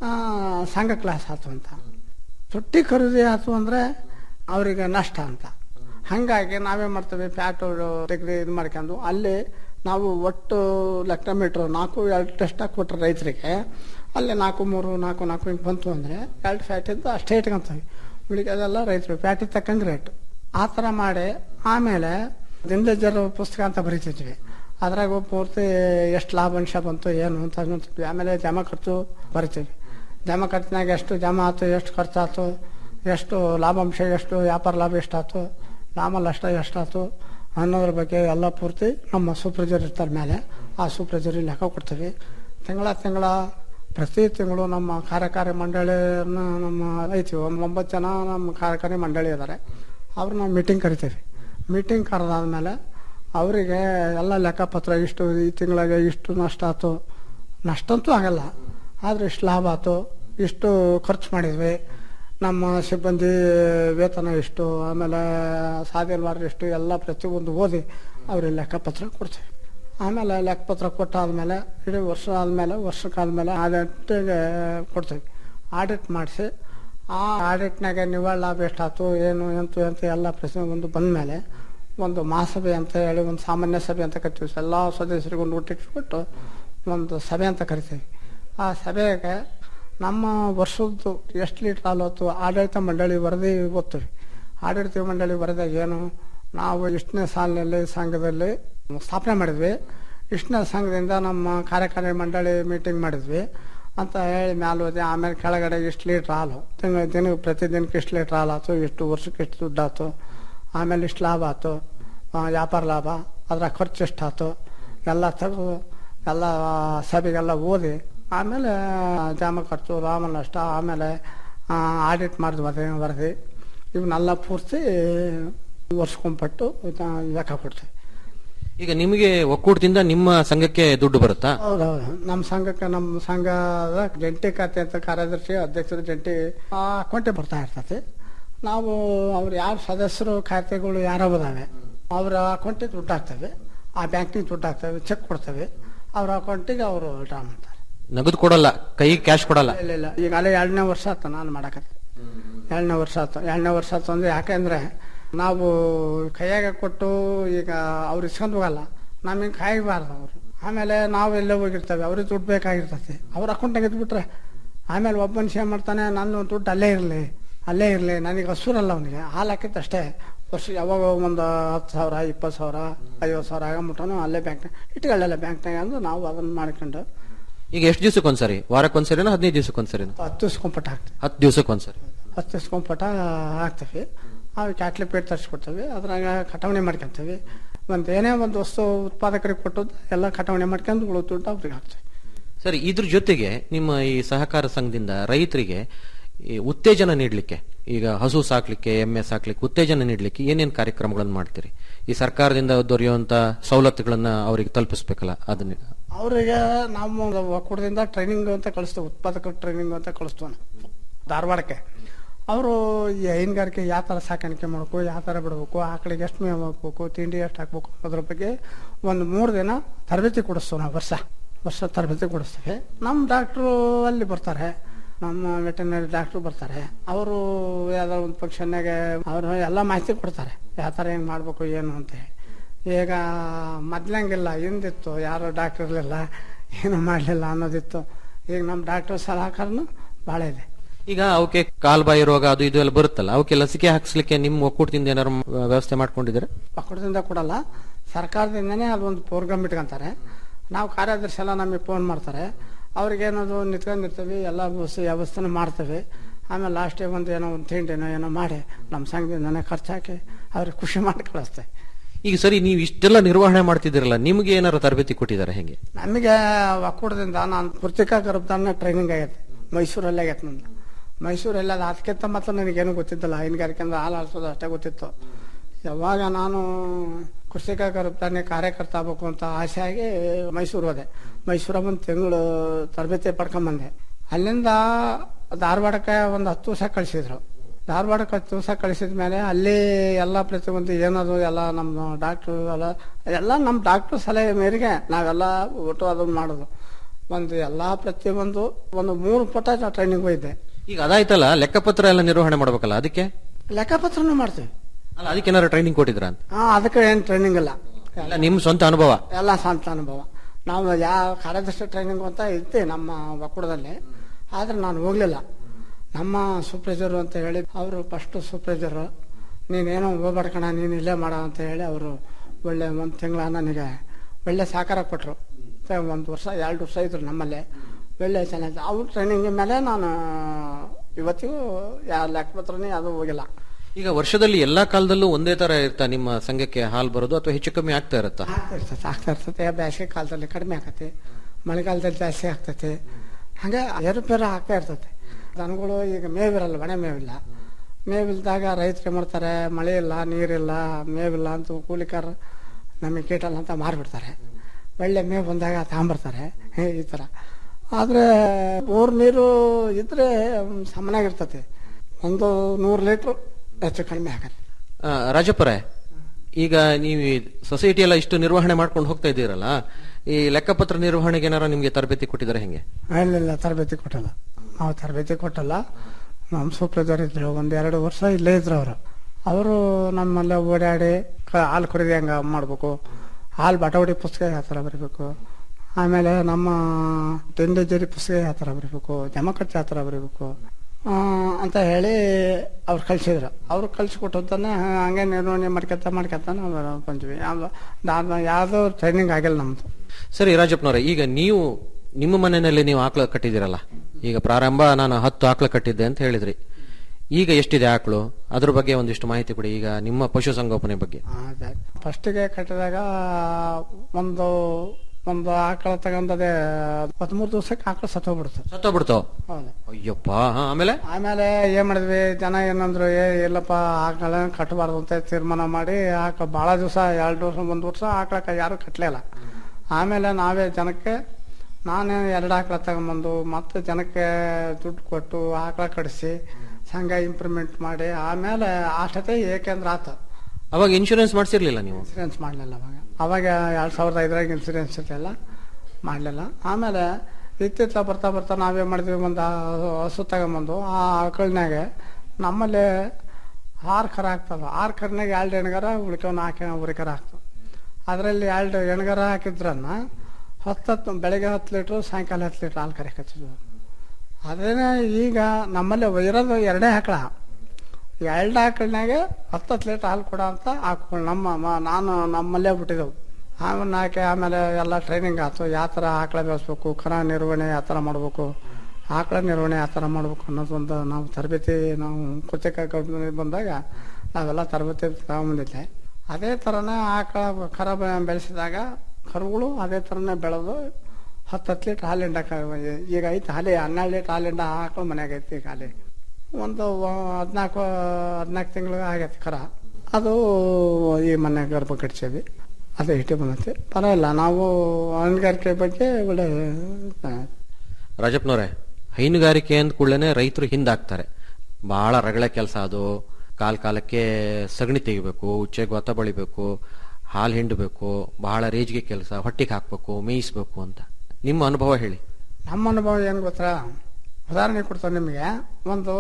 ಸಂಘ ಕ್ಲಾಸ್ ಆಯ್ತು ಅಂತ ತುಟ್ಟಿ ಖರೀದಿ ಆಯ್ತು ಅಂದರೆ ಅವರಿಗೆ ನಷ್ಟ ಅಂತ ಹಾಗಾಗಿ ನಾವೇನು ಮಾಡ್ತೀವಿ ಫ್ಯಾಟು ಡಿಗ್ರಿ ಇದು ಮಾಡ್ಕೊಂಡು ಅಲ್ಲಿ ನಾವು ಒಟ್ಟು ಲೆಕ್ಟೋಮೀಟ್ರ್ ನಾಲ್ಕು ಎರಡು ಟೆಸ್ಟ್ ಕೊಟ್ಟರೆ ರೈತರಿಗೆ ಅಲ್ಲಿ ನಾಲ್ಕು ಮೂರು ನಾಲ್ಕು ನಾಲ್ಕು ಹಿಂಗೆ ಬಂತು ಅಂದರೆ ಎರಡು ಫ್ಯಾಟಿಂದ ಅಷ್ಟೇ ಇಟ್ಕೊಂತೀವಿ ಉಳಿದೆಲ್ಲ ರೈತರು ಫ್ಯಾಟಿಗೆ ತಕ್ಕಂಗೆ ರೇಟು ಆ ಥರ ಮಾಡಿ ಆಮೇಲೆ ದಿನಜರ ಪುಸ್ತಕ ಅಂತ ಬರಿತಿದ್ವಿ ಅದ್ರಾಗ ಪೂರ್ತಿ ಎಷ್ಟು ಲಾಭಾಂಶ ಬಂತು ಏನು ಅಂತ ನೋಡ್ತಿದ್ವಿ ಆಮೇಲೆ ಜಮಾ ಖರ್ಚು ಬರಿತೀವಿ ಜಮಾ ಖರ್ಚಿನಾಗ ಎಷ್ಟು ಜಮಾ ಆಯ್ತು ಎಷ್ಟು ಖರ್ಚಾಯ್ತು ಎಷ್ಟು ಲಾಭಾಂಶ ಎಷ್ಟು ವ್ಯಾಪಾರ ಲಾಭ ಎಷ್ಟಾಯ್ತು ಲಾಭ ನಷ್ಟ ಎಷ್ಟಾಯ್ತು ಅನ್ನೋದ್ರ ಬಗ್ಗೆ ಎಲ್ಲ ಪೂರ್ತಿ ನಮ್ಮ ಸೂಪ್ರೈಸರ್ ಇರ್ತಾರೆ ಮೇಲೆ ಆ ಸೂಪ್ರೈಸರಿಗೆ ಲೆಕ್ಕ ಕೊಡ್ತೀವಿ ತಿಂಗಳ ತಿಂಗಳ ಪ್ರತಿ ತಿಂಗಳು ನಮ್ಮ ಕಾರ್ಯಕಾರಿ ಮಂಡಳಿಯನ್ನ ನಮ್ಮ ಐತಿ ಒಂದು ಒಂಬತ್ತು ಜನ ನಮ್ಮ ಕಾರ್ಯಕಾರಿ ಮಂಡಳಿ ಇದ್ದಾರೆ ಅವ್ರು ನಾವು ಮೀಟಿಂಗ್ ಕರಿತೀವಿ ಮೀಟಿಂಗ್ ಕರೆದಾದ್ಮೇಲೆ ಅವರಿಗೆ ಎಲ್ಲ ಲೆಕ್ಕಪತ್ರ ಇಷ್ಟು ಈ ತಿಂಗಳಿಗೆ ಇಷ್ಟು ನಷ್ಟ ಆಯ್ತು ನಷ್ಟ ಅಂತೂ ಆಗಲ್ಲ ಆದರೆ ಇಷ್ಟು ಲಾಭ ಆಯ್ತು ಇಷ್ಟು ಖರ್ಚು ಮಾಡಿದ್ವಿ ನಮ್ಮ ಸಿಬ್ಬಂದಿ ವೇತನ ಎಷ್ಟು ಆಮೇಲೆ ಸಾಧನೆ ಎಷ್ಟು ಎಲ್ಲ ಪ್ರತಿಯೊಂದು ಓದಿ ಅವ್ರಿಗೆ ಲೆಕ್ಕಪತ್ರ ಕೊಡ್ತೀವಿ ಆಮೇಲೆ ಲೆಕ್ಕಪತ್ರ ಕೊಟ್ಟಾದ್ಮೇಲೆ ಇಡೀ ವರ್ಷ ಆದಮೇಲೆ ವರ್ಷಕ್ಕಾದ್ಮೇಲೆ ಆಡಿಟ್ಗೆ ಕೊಡ್ತೀವಿ ಆಡಿಟ್ ಮಾಡಿಸಿ ಆ ಆಡಿಟ್ನಾಗ ನಿವ್ವಳ ಲಾಭ ಎಷ್ಟಾಯ್ತು ಏನು ಎಂತು ಅಂತ ಎಲ್ಲ ಪ್ರತಿಯೊಂದು ಬಂದಮೇಲೆ ಒಂದು ಮಹಾಸಭೆ ಅಂತ ಹೇಳಿ ಒಂದು ಸಾಮಾನ್ಯ ಸಭೆ ಅಂತ ಕರಿತೀವಿ ಎಲ್ಲ ಸದಸ್ಯರಿಗೂ ಒಂದು ಊಟಿಟ್ಬಿಟ್ಟು ಒಂದು ಸಭೆ ಅಂತ ಕರಿತೀವಿ ಆ ಸಭೆಗೆ ನಮ್ಮ ವರ್ಷದ್ದು ಎಷ್ಟು ಲೀಟ್ರ್ ಹಾಲು ಹೊತ್ತು ಆಡಳಿತ ಮಂಡಳಿ ವರದಿ ಓದ್ತೀವಿ ಆಡಳಿತ ಮಂಡಳಿ ವರದಿಯಾಗ ಏನು ನಾವು ಇಷ್ಟನೇ ಸಾಲಿನಲ್ಲಿ ಸಂಘದಲ್ಲಿ ಸ್ಥಾಪನೆ ಮಾಡಿದ್ವಿ ಇಷ್ಟನೇ ಸಂಘದಿಂದ ನಮ್ಮ ಕಾರ್ಯಕಾರಿ ಮಂಡಳಿ ಮೀಟಿಂಗ್ ಮಾಡಿದ್ವಿ ಅಂತ ಹೇಳಿ ಮ್ಯಾಲೆ ಓದಿ ಆಮೇಲೆ ಕೆಳಗಡೆ ಇಷ್ಟು ಲೀಟ್ರ್ ಹಾಲು ತಿಂಗಳ ದಿನ ಪ್ರತಿದಿನಕ್ಕೆ ಇಷ್ಟು ಲೀಟ್ರ್ ಹಾಲು ಆಯ್ತು ಇಷ್ಟು ವರ್ಷಕ್ಕೆ ಇಷ್ಟು ದುಡ್ಡು ಆಯ್ತು ಆಮೇಲೆ ಇಷ್ಟು ಲಾಭ ಆಯ್ತು ಆ, ವ್ಯಾಪಾರ ಲಾಭ ಅದರ ಖರ್ಚು ಎಷ್ಟಾಯ್ತು ಎಲ್ಲ ತೆಗೆದು ಎಲ್ಲ ಸಭೆಗೆಲ್ಲ ಓದಿ ಆಮೇಲೆ ಜಾಮ ಖರ್ಚು ಲಾಭ ನಷ್ಟ ಆಮೇಲೆ ಆಡಿಟ್ ಮಾಡಿದ್ವಿ ಅದೇ ವರದಿ ಇವನ್ನೆಲ್ಲ ಪೂರ್ತಿ ವರ್ಷಕೊಂಡ್ಪಟ್ಟು ಲೆಕ್ಕ ಕೊಡ್ತೀವಿ ಈಗ ನಿಮಗೆ ಒಕ್ಕೂಟದಿಂದ ನಿಮ್ಮ ಸಂಘಕ್ಕೆ ದುಡ್ಡು ಬರುತ್ತಾ ಹೌದೌದು ನಮ್ಮ ಸಂಘಕ್ಕೆ ನಮ್ಮ ಸಂಘದ ಜಂಟಿ ಖಾತೆ ಅಂತ ಕಾರ್ಯದರ್ಶಿ ಅಧ್ಯಕ್ಷರು ಜಂಟಿ ಅಕೌಂಟೆ ಬರ್ತಾ ಇರ್ತೈತಿ ನಾವು ಅವ್ರು ಯಾರು ಸದಸ್ಯರು ಖಾತೆಗಳು ಯಾರು ಅದಾವೆ ಅವ್ರ ಅಕೌಂಟಿಗೆ ದುಡ್ಡು ಹಾಕ್ತೇವೆ ಆ ಬ್ಯಾಂಕಿಗೆ ದುಡ್ಡು ಹಾಕ್ತೇವೆ ಚೆಕ್ ಕೊಡ್ತೇವೆ ಅವ್ರ ಅಕೌಂಟಿಗೆ ಅವರು ಡ್ರಾ ಮಾಡ್ತಾರೆ ನಗದು ಕೊಡಲ್ಲ ಕೈ ಕ್ಯಾಶ್ ಕೊಡಲ್ಲ ಇಲ್ಲ ಇಲ್ಲ ಈಗ ಅಲ್ಲೇ ಎರಡನೇ ವರ್ಷ ಆಯ್ತು ನಾನು ಮಾಡಕತ್ತೆ ಎರಡನೇ ವರ್ಷ ಆಯ್ತು ಎರಡನೇ ವರ್ಷ ಆಯ್ತು ಅಂದ್ರೆ ಯಾಕೆಂದ್ರೆ ನಾವು ಕೈಯಾಗ ಕೊಟ್ಟು ಈಗ ಅವ್ರು ಇಸ್ಕೊಂಡ್ ಹೋಗಲ್ಲ ನಮಗೆ ಕಾಯಬಾರ್ದು ಅವರು ಆಮೇಲೆ ನಾವು ಎಲ್ಲೇ ಹೋಗಿರ್ತೇವೆ ಅವ್ರಿಗೆ ದುಡ್ಡು ಬೇಕಾಗಿರ್ತೈತಿ ಅವ್ರ ಅಕೌಂಟ್ನಾಗ ಇದ್ಬಿಟ್ರೆ ಆಮೇಲೆ ಒಬ್ಬ ಮನುಷ್ಯ ಏನ್ ಮಾಡ್ತಾನೆ ನನ್ನ ದುಡ್ಡು ಅಲ್ಲೇ ಇರಲಿ ಅಲ್ಲೇ ಇರಲಿ ನನಗೆ ಹಸುರಲ್ಲ ಅವನಿಗೆ ಹಾಲು ಹಾಕಿತ್ತು ಅಷ್ಟೇ ವರ್ಷ ಯಾವಾಗ ಒಂದು ಹತ್ತು ಸಾವಿರ ಇಪ್ಪತ್ತು ಸಾವಿರ ಐವತ್ತು ಸಾವಿರ ಆಗಮುಟ್ಟನು ಅಲ್ಲೇ ಬ್ಯಾಂಕ್ನಾಗ ಇಟ್ಕೊಳ್ಳಲ್ಲ ಬ್ಯಾಂಕ್ನಾಗ ಅಂದ್ರೆ ನಾವು ಅದನ್ನ ಮಾಡ್ಕೊಂಡು ಈಗ ಎಷ್ಟು ದಿವಸಕ್ಕೊಂದ್ಸರಿ ವಾರಕ್ಕೊಂದ್ಸರಿನೋ ಹದಿನೈದು ದಿವಸಕ್ಕೊಂದ್ಸರಿನೋ ಹತ್ತು ದಿವ್ಸಕೊಂಪಟ್ಟ ಹಾಕ್ತೀವಿ ಹತ್ತು ದಿವಸಕ್ಕೊಂದ್ಸರಿ ಹತ್ತು ದಿವ್ಸಕೊಂಪಟ ಹಾಕ್ತೀವಿ ಅವು ಕ್ಯಾಟ್ಲಿ ಪೇಟ್ ತರಿಸ್ಕೊಡ್ತೀವಿ ಅದ್ರಾಗ ಕಟಾವಣೆ ಮಾಡ್ಕೊಂತೀವಿ ಒಂದು ಏನೇ ಒಂದು ವಸ್ತು ಉತ್ಪಾದಕರಿಗೆ ಕೊಟ್ಟದ್ದು ಎಲ್ಲ ಕಟಾವಣೆ ಮಾಡ್ಕೊಂಡು ಉಳಿದ ದುಡ್ಡು ಅವ್ರಿಗೆ ಹಾಕ್ತೀವಿ ಸರಿ ಇದ್ರ ಜೊತೆಗೆ ನಿಮ್ಮ ಈ ಸಹಕಾರ ಸಂಘದಿಂದ ರೈತರಿಗೆ ಈ ಉತ್ತೇಜನ ನೀಡಲಿಕ್ಕೆ ಈಗ ಹಸು ಸಾಕ್ಲಿಕ್ಕೆ ಎಮ್ಮೆ ಸಾಕ್ಲಿಕ್ಕೆ ಉತ್ತೇಜನ ನೀಡಲಿಕ್ಕೆ ಏನೇನು ಕಾರ್ಯಕ್ರಮಗಳನ್ನು ಮಾಡ್ತೀರಿ ಈ ಸರ್ಕಾರದಿಂದ ದೊರೆಯುವಂತ ಸವಲತ್ತುಗಳನ್ನ ಅವರಿಗೆ ತಲುಪಿಸ್ಬೇಕಲ್ಲ ಅದನ್ನ ಅವರಿಗೆ ನಾವು ಒಕ್ಕೂಟದಿಂದ ಟ್ರೈನಿಂಗ್ ಅಂತ ಕಳಿಸ್ತೇವೆ ಉತ್ಪಾದಕ ಟ್ರೈನಿಂಗ್ ಅಂತ ಕಳಿಸ್ತೇವೆ ನಾವು ಧಾರವಾಡಕ್ಕೆ ಅವರು ಈ ಹೈನುಗಾರಿಕೆ ಯಾವ ಥರ ಸಾಕಾಣಿಕೆ ಮಾಡಬೇಕು ಯಾವ ಥರ ಬಿಡಬೇಕು ಆಕಳಿಗೆ ಎಷ್ಟು ಮೇವು ಹಾಕ್ಬೇಕು ತಿಂಡಿ ಎಷ್ಟು ಹಾಕ್ಬೇಕು ಅದ್ರ ಬಗ್ಗೆ ಒಂದು ಮೂರು ದಿನ ತರಬೇತಿ ಕೊಡಿಸ್ತೇವೆ ನಾವು ವರ್ಷ ವರ್ಷ ತರಬೇತಿ ಕೊಡಿಸ್ತೇವೆ ನಮ್ಮ ಡಾಕ್ಟ್ರು ಅಲ್ಲಿ ಬರ್ತಾರೆ ನಮ್ಮ ವೆಟರ್ನರಿ ಡಾಕ್ಟ್ರು ಬರ್ತಾರೆ ಅವರು ಯಾವ್ದಾದ್ರು ಒಂದು ಫಂಕ್ಷನ್ನಾಗೆ ಅವರು ಎಲ್ಲ ಮಾಹಿತಿ ಕೊಡ್ತಾರೆ ಯಾವ ಥರ ಹೆಂಗೆ ಮಾಡಬೇಕು ಏನು ಅಂತ ಹೇಳಿ ಈಗ ಮೊದ್ಲಂಗಿಲ್ಲ ಹಿಂದಿತ್ತು ಯಾರು ಡಾಕ್ಟರ್ ಇರಲಿಲ್ಲ ಏನು ಮಾಡಲಿಲ್ಲ ಅನ್ನೋದಿತ್ತು ಈಗ ನಮ್ಮ ಡಾಕ್ಟರ್ ಸಲಹಕಾರನು ಭಾಳ ಇದೆ ಈಗ ಅವಕ್ಕೆ ಕಾಲ್ಬಾಯಿ ರೋಗ ಅದು ಇದು ಎಲ್ಲ ಬರುತ್ತಲ್ಲ ಅವಕ್ಕೆ ಲಸಿಕೆ ಹಾಕ್ಸ್ಲಿಕ್ಕೆ ನಿಮ್ಮ ಒಕ್ಕೂಟದಿಂದ ಏನಾದ್ರು ವ್ಯವಸ್ಥೆ ಮಾಡ್ಕೊಂಡಿದ್ದಾರೆ ಒಕ್ಕೂಟದಿಂದ ಕೊಡಲ್ಲ ಸರ್ಕಾರದಿಂದನೇ ಅದೊಂದು ಪ್ರೋಗ್ರಾಮ್ ಇಟ್ಕೊಂತಾರೆ ನಾವು ಕಾರ್ಯದರ್ಶಿ ಎಲ್ಲ ನಮಗೆ ಫೋನ್ ಮಾಡ್ತಾರೆ ಅವ್ರಿಗೆ ಏನದು ನಿಂತ್ಕೊಂಡಿರ್ತೀವಿ ಎಲ್ಲ ವ್ಯವಸ್ಥೆ ವ್ಯವಸ್ಥೆನೂ ಮಾಡ್ತೇವೆ ಆಮೇಲೆ ಲಾಸ್ಟಿಗೆ ಒಂದು ಏನೋ ಒಂದು ತಿಂಡಿನೋ ಏನೋ ಮಾಡಿ ನಮ್ಮ ಸಂಘದಿಂದನೇ ಖರ್ಚಾಕಿ ಅವ್ರಿಗೆ ಖುಷಿ ಮಾಡಿ ಕಳಿಸ್ತೆ ಈಗ ಸರಿ ನೀವು ಇಷ್ಟೆಲ್ಲ ನಿರ್ವಹಣೆ ಮಾಡ್ತಿದ್ದೀರಲ್ಲ ನಿಮ್ಗೆ ಏನಾರು ತರಬೇತಿ ಕೊಟ್ಟಿದ್ದಾರೆ ಹೆಂಗೆ ನಮಗೆ ಒಕ್ಕೂಟದಿಂದ ನಾನು ಪುರ್ತಿಕಾ ಗರ್ಭಧಾರಣ ಟ್ರೈನಿಂಗ್ ಆಗೈತೆ ಮೈಸೂರಲ್ಲಿ ಆಗೈತೆ ನಂದು ಮೈಸೂರಲ್ಲಿ ಅದು ಅದಕ್ಕಿಂತ ಮಾತ್ರ ನನಗೇನು ಗೊತ್ತಿದ್ದಿಲ್ಲ ಹೈನುಗಾರಿಕೆ ಅಂದ್ರೆ ಹಾಲು ಆಡ್ಸೋದು ಅಷ್ಟೇ ಗೊತ್ತಿತ್ತು ಯಾವಾಗ ನಾನು ಕೃಷಿಕ ಗರ್ಭಧಾರಣೆ ಕಾರ್ಯಕರ್ತ ಆಗ್ಬೇಕು ಅಂತ ಆಸೆ ಆಗಿ ಮೈಸೂರು ಹೋದೆ ಮೈಸೂರ ಒಂದು ತಿಂಗಳು ತರಬೇತಿ ಪಡ್ಕೊಂಬಂದೆ ಅಲ್ಲಿಂದ ಧಾರವಾಡಕ್ಕೆ ಒಂದು ಹತ್ತು ದಿವಸ ಕಳಿಸಿದ್ರು ಧಾರವಾಡಕ್ಕೆ ಹತ್ತು ದಿವಸ ಕಳಿಸಿದ ಮೇಲೆ ಅಲ್ಲಿ ಎಲ್ಲ ಪ್ರತಿಯೊಂದು ಏನದು ಎಲ್ಲ ನಮ್ಮ ಡಾಕ್ಟ್ರು ಎಲ್ಲ ಎಲ್ಲ ನಮ್ಮ ಡಾಕ್ಟ್ರು ಸಲಹೆ ಮೇರೆಗೆ ನಾವೆಲ್ಲ ಒಟ್ಟು ಅದನ್ನು ಮಾಡೋದು ಒಂದು ಎಲ್ಲ ಪ್ರತಿಯೊಂದು ಒಂದು ಮೂರು ಪುಟ ಟ್ರೈನಿಂಗ್ ಹೋಗಿದ್ದೆ ಈಗ ಅದಾಯ್ತಲ್ಲ ಲೆಕ್ಕಪತ್ರ ಎಲ್ಲ ನಿರ್ವಹಣೆ ಮಾಡ್ಬೇಕಲ್ಲ ಅದಕ್ಕೆ ಲೆಕ್ಕಪತ್ರನೂ ಮಾಡ್ತೀವಿ ಅಲ್ಲ ಅದಕ್ಕೆ ಏನಾರು ಟ್ರೈನಿಂಗ್ ಕೊಟ್ಟಿದ್ರ ಅಂತ ಹಾ ಅದಕ್ಕೆ ಏನು ಟ್ರೈನಿಂಗ್ ಇಲ್ಲ ಎಲ್ಲ ನಿಮ್ ಸ್ವಂತ ಅನುಭವ ಎಲ್ಲ ಸ್ವಂತ ಅನುಭವ ನಾವು ಯಾವ ಕಾರ್ಯದರ್ಶಿ ಟ್ರೈನಿಂಗ್ ಅಂತ ಇದ್ದೆ ನಮ್ಮ ಒಕ್ಕೂಟದಲ್ಲಿ ಆದ್ರೆ ನಾನು ಹೋಗ್ಲಿಲ್ಲ ನಮ್ಮ ಸೂಪ್ರೈಸರು ಅಂತ ಹೇಳಿ ಅವರು ಫಸ್ಟ್ ಸೂಪ್ರೈಸರು ನೀನೇನೋ ಹೋಗ್ಬೇಡ್ಕಣ ನೀನು ಇಲ್ಲೇ ಮಾಡ ಅಂತ ಹೇಳಿ ಅವರು ಒಳ್ಳೆ ಒಂದು ತಿಂಗಳ ನನಗೆ ಒಳ್ಳೆ ಸಹಕಾರ ಕೊಟ್ಟರು ಒಂದು ವರ್ಷ ಎರಡು ವರ್ಷ ಇದ್ರು ನಮ್ಮಲ್ಲೇ ಒಳ್ಳೆ ಚೆನ್ನಾಗಿ ಅವ್ರ ಟ್ರೈನಿಂಗ್ ಮೇಲೆ ನಾನು ಇವತ್ತಿಗೂ ಯಾವ ಲೆಕ್ಕಪತ್ರನೇ ಅದು ಹೋಗಿಲ್ಲ ಈಗ ವರ್ಷದಲ್ಲಿ ಎಲ್ಲಾ ಕಾಲದಲ್ಲೂ ಒಂದೇ ತರ ಇರ್ತಾ ನಿಮ್ಮ ಸಂಘಕ್ಕೆ ಹಾಲು ಬರೋದು ಅಥವಾ ಹೆಚ್ಚು ಕಮ್ಮಿ ಆಗ್ತಾ ಇರುತ್ತಾ ಆಗ್ತಾ ಇರ್ತೈತೆ ಆಗ್ತಾ ಇರ್ತೈತೆ ಬೇಸಿಗೆ ಕಾಲದಲ್ಲಿ ಕಡಿಮೆ ಆಕತಿ ಮಳೆಗಾಲದಲ್ಲಿ ಜಾಸ್ತಿ ಆಗ್ತೈತೆ ಹಂಗೆ ಏರುಪೇರು ಆಗ್ತಾ ಇರ್ತೈತೆ ದನಗಳು ಈಗ ಮೇವಿರಲ್ಲ ಒಣ ಮೇವಿಲ್ಲ ಮೇವಿಲ್ದಾಗ ರೈತರು ಮಾಡ್ತಾರೆ ಮಳೆ ಇಲ್ಲ ನೀರಿಲ್ಲ ಮೇವಿಲ್ಲ ಅಂತ ಕೂಲಿಕಾರ ನಮಗೆ ಕೀಟಲ್ಲ ಅಂತ ಮಾರಿಬಿಡ್ತಾರೆ ಒಳ್ಳೆ ಮೇವು ಬಂದಾಗ ತಗೊಂಬರ್ತಾರೆ ಹೇ, ಈ ಥರ ಆದರೆ ಮೂರು ನೀರು ಇದ್ರೆ ಸಮನಾಗಿರ್ತೈತೆ ಒಂದು ನೂರು ಲೀಟ್ರು ಹೆಚ್ಚು ಕಡಿಮೆ ಆಗತ್ತೆ ಆ, ರಾಜಪ್ಪರೇ ಈಗ ನೀವು ಈ ಸೊಸೈಟಿ ಎಲ್ಲ ಇಷ್ಟು ನಿರ್ವಹಣೆ ಮಾಡ್ಕೊಂಡು ಹೋಗ್ತಾ ಇದ್ದೀರಲ್ಲ ಈ ಲೆಕ್ಕಪತ್ರ ನಿರ್ವಹಣೆಗೆ ಏನಾರ ನಿಮ್ಗೆ ತರಬೇತಿ ಕೊಟ್ಟಿದ್ದಾರೆ ಹೆಂಗೆ ಇಲ್ಲ ತರಬೇತಿ ಕೊಟ್ಟಲ್ಲ ನಾವು ತರಬೇತಿ ಕೊಟ್ಟಲ್ಲ ನಮ್ಮ ಸೂಪ್ರೈಸರ್ ಇದ್ರು ಒಂದು ಎರಡು ವರ್ಷ ಇಲ್ಲೇ ಇದ್ರು ಅವರು ಅವರು ನಮ್ಮಲ್ಲೇ ಓಡಾಡಿ ಕ- ಹಾಲು ಖರೀದಿ ಹೆಂಗೆ ಮಾಡಬೇಕು ಹಾಲು ಬಟವಡಿ ಪುಸ್ತಕ ಯಾವ ಥರ ಬರೀಬೇಕು ಆಮೇಲೆ ನಮ್ಮ ತಿಂಡಿ ಜರಿ ಪುಸ್ತಕ ಯಾವ ಥರ ಬರೀಬೇಕು ಜಮಖರ್ಚು ಯಾವ ಥರ ಬರೀಬೇಕು ಆ, ಅಂತ ಹೇಳಿ ಅವ್ರು ಕಳ್ಸಿದ್ರು ಅವ್ರು ಕಳ್ಸಿಕೊಟ್ಟದ್ದನ್ನ ಹಂಗೆ ನಿರ್ವಹಣೆ ಮಾಡ್ಕೊತ ಮಾಡ್ಕೊತ ನಾವು ಬಂದ್ವಿ ಯಾವ- ನಾನು ಯಾವುದೋ ಟ್ರೈನಿಂಗ್ ಆಗಿಲ್ಲ ನಮ್ಮದು ಸರಿ ರಾಜಪ್ಪನವ್ರೆ ಈಗ ನೀವು ನಿಮ್ಮ ಮನೆಯಲ್ಲಿ ನೀವು ಆಕಳ ಕಟ್ಟಿದಿರಲ್ಲ ಈಗ ಪ್ರಾರಂಭ ನಾನು ಹತ್ತು ಆಕಳ ಕಟ್ಟಿದ್ದೆ ಅಂತ ಹೇಳಿದ್ರಿ ಈಗ ಎಷ್ಟಿದೆ ಆಕಳು ಅದ್ರ ಬಗ್ಗೆ ಒಂದಿಷ್ಟು ಮಾಹಿತಿ ಕೊಡಿ ಈಗ ನಿಮ್ಮ ಪಶು ಸಂಗೋಪನೆ ಬಗ್ಗೆ ಫಸ್ಟಿಗೆ ಕಟ್ಟಿದಾಗ ಒಂದು ಒಂದು ಆಕಳ ತಗೊಂಡದೆ ಹದಿಮೂರು ದಿವಸಕ್ಕೆ ಆಕಳ ಸತ್ತೋಗ್ಬಿಡ್ತು ಸತ್ತೋಗ್ಬಿಡ್ತಾವ ಹೌದು ಅಯ್ಯಪ್ಪ ಹಾ, ಆಮೇಲೆ ಆಮೇಲೆ ಏನ್ ಮಾಡಿದ್ವಿ ಜನ ಏನಂದ್ರು ಏ ಇಲ್ಲಪ್ಪ ಆಕಳ ಕಟ್ಟಬಾರ್ದು ಅಂತ ತೀರ್ಮಾನ ಮಾಡಿ ಆಕಳ ಭಾಳ ದಿವಸ ಎರಡು ವರ್ಷ ಒಂದು ವರ್ಷ ಆಕಳ ಯಾರು ಕಟ್ಟಲಿಲ್ಲ ಆಮೇಲೆ ನಾವೇ ಜನಕ್ಕೆ ನಾನೇ ಎರಡು ಆಕಳ ತಗೊಂಬಂದು ಮತ್ತೆ ಜನಕ್ಕೆ ದುಡ್ಡು ಕೊಟ್ಟು ಆಕಳ ಕಡಿಸಿ ಸಂಘ ಇಂಪ್ರೂವ್ಮೆಂಟ್ ಮಾಡಿ ಆಮೇಲೆ ಅಷ್ಟತೆ ಏಕೆಂದ್ರೆ ಆತ ಅವಾಗ ಇನ್ಶೂರೆನ್ಸ್ ಮಾಡಿಸಿರ್ಲಿಲ್ಲ ನೀವು ಇನ್ಸೂರೆನ್ಸ್ ಮಾಡಲಿಲ್ಲ ಅವಾಗ ಅವಾಗ ಎರಡು ಸಾವಿರದ ಐದರಾಗ ಇನ್ಸೂರೆನ್ಸ್ ಇರಲಿಲ್ಲ ಮಾಡಲಿಲ್ಲ ಆಮೇಲೆ ಇತ್ತಿತ್ತ ಬರ್ತಾ ಬರ್ತಾ ನಾವೇ ಮಾಡಿದ್ವಿ ಒಂದು ಹಸು ತಗೊಂಬಂದು ಆ ಆಕಳನ್ಯಾಗೆ ನಮ್ಮಲ್ಲಿ ಆರು ಕರ ಆಗ್ತವೆ ಆರು ಕರ್ನಾಗ ಎರಡು ಎಣ್ಗಾರ ಉಳ್ಕೊ ನಾಲ್ಕು ಉರಿಕರ ಆಗ್ತವೆ ಅದರಲ್ಲಿ ಎರಡು ಎಣ್ಗಾರ ಹಾಕಿದ್ರನ್ನ ಹತ್ತು ಹತ್ತು ಬೆಳಗ್ಗೆ ಹತ್ತು ಲೀಟ್ರು ಸಾಯಂಕಾಲ ಹತ್ತು ಲೀಟ್ರ್ ಹಾಲು ಕರೆಯಕತ್ತಿದ್ವು ಅದೇನೇ ಈಗ ನಮ್ಮಲ್ಲಿ ಇರೋದು ಎರಡೇ ಆಕಳ ಎರಡು ಆಕಳನ್ಯಾಗೆ ಹತ್ತತ್ತು ಲೀಟ್ರ್ ಹಾಲು ಕೊಡ ಅಂತ ಹಾಕೊಂಡು ನಮ್ಮ ಮ- ನಾನು ನಮ್ಮಲ್ಲೇ ಬಿಟ್ಟಿದ್ದೆವು ಆಮೇಲೆ ಹಾಕಿ ಆಮೇಲೆ ಎಲ್ಲ ಟ್ರೈನಿಂಗ್ ಆಯ್ತು ಯಾವ ಥರ ಆಕಳ ಬೆಳೆಸ್ಬೇಕು ಕರ ನಿರ್ವಹಣೆ ಯಾವ ಥರ ಮಾಡಬೇಕು ಆಕಳ ನಿರ್ವಹಣೆ ಯಾವ ಥರ ಮಾಡಬೇಕು ಅನ್ನೋದೊಂದು ನಾವು ತರಬೇತಿ ನಾವು ಕೃತಿಕ ಕಂಪ್ನಿ ಬಂದಾಗ ನಾವೆಲ್ಲ ತರಬೇತಿ ತಗೊಂಬಂದಿದ್ದೆ ಅದೇ ಥರನೇ ಆಕಳ ಕರ ಬೆ- ಬೆಳೆಸಿದಾಗ ಕರುಗಳು ಅದೇ ಥರನೇ ಬೆಳೆದು ಹತ್ತು ಹತ್ತು ಲೀಟ್ರ್ ಹಾಲು ಹಿಂಡಕ್ಕೆ ಈಗ ಐತೆ ಹಾಲಿ ಹನ್ನೆರಡು ಲೀಟ್ರ್ ಹಾಲು ಹಿಂಡ ಆಕಳು ಮನ್ಯಾಗ ಐತಿ ಈಗ ಹಾಲಿ ಒಂದು ಹದಿನಾಲ್ಕು ಹದಿನಾಲ್ಕು ತಿಂಗಳು ಆಗೈತೆ ಕರ ಅದು ಈ ಮನೆ ಗರ್ಭ ಕಟ್ಸೇವಿ ಅದೇ ಹಿಟ್ಟೆ ಬಂದೈತೆ ಪರವಾಗಿಲ್ಲ ನಾವು ಹೈನುಗಾರಿಕೆ ಬಗ್ಗೆ ಒಳ್ಳೆ ರಾಜಪ್ಪನವ್ರೆ ಹೈನುಗಾರಿಕೆ ಅಂದ ಕೂಡಲೇ ರೈತರು ಹಿಂದಾಗ್ತಾರೆ ಬಹಳ ರಗಳೆ ಕೆಲಸ ಅದು ಕಾಲ ಕಾಲಕ್ಕೆ ಸಗಣಿ ತೆಗಿಬೇಕು ಉಚ್ಚೆಗೆ ಒತ್ತ ಬಳಿಬೇಕು ಹಾಲು ಹಿಂಡಬೇಕು ಬಹಳ ರೇಜಿಗೆ ಕೆಲಸ ಹೊಟ್ಟಿಗೆ ಹಾಕ್ಬೇಕು ಮೇಯಿಸ್ಬೇಕು ಅಂತ ನಿಮ್ಮ ಅನುಭವ ಹೇಳಿ ನಮ್ಮ ಅನುಭವ ಏನು ಗೊತ್ತಾ ಉದಾಹರಣೆ ಕೊಡ್ತಾರೆ ನಿಮಗೆ ಒಂದು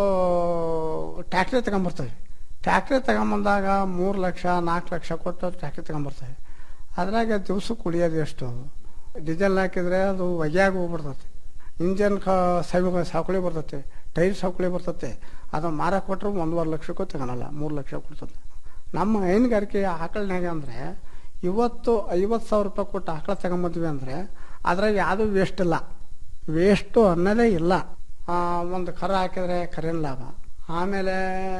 ಟ್ಯಾಕ್ಟ್ರಿ ತಗೊಂಬರ್ತೇವೆ ಟ್ಯಾಕ್ಟ್ರಿ ತಗೊಂಬಂದಾಗ ಮೂರು ಲಕ್ಷ ನಾಲ್ಕು ಲಕ್ಷ ಕೊಟ್ಟು ಟ್ಯಾಕ್ಟ್ರಿ ತಗೊಂಬರ್ತೇವೆ ಅದ್ರಾಗ ದಿವ್ಸಕ್ಕೆ ಉಳಿಯೋದು ಎಷ್ಟು ಡೀಸೆಲ್ ಹಾಕಿದ್ರೆ ಅದು ಹೊಗೆಯಾಗಿ ಹೋಗ್ಬಿಡ್ತೈತೆ ಇಂಜನ್ ಕ ಸವಿ ಸಾಕುಳಿ ಬರ್ತೈತೆ ಟೈರ್ ಸಾಕುಳಿ ಬರ್ತೈತೆ ಅದು ಮಾರಕ್ಕೆ ಕೊಟ್ಟರು ಒಂದೂವರೆ ಲಕ್ಷಕ್ಕೂ ತಗೊಳಲ್ಲ ಮೂರು ಲಕ್ಷ ಕೊಡ್ತದೆ ನಮ್ಮ ಹೈನುಗಾರಿಕೆ ಆಕಳನ್ಯಾಗ ಅಂದರೆ ಇವತ್ತು ಐವತ್ತು ಸಾವಿರ ರೂಪಾಯಿ ಕೊಟ್ಟು ಆಕಳ ತಗೊಂಬಂದ್ವಿ ಅಂದರೆ ಅದ್ರಾಗ ಯಾವುದೂ ವೇಸ್ಟ್ ಇಲ್ಲ ವೇಸ್ಟು ಅನ್ನೋದೇ ಇಲ್ಲ ಆ, ಒಂದು ಕರ ಹಾಕಿದ್ರೆ ಕರಿನ ಲಾಭ ಆಮೇಲೆ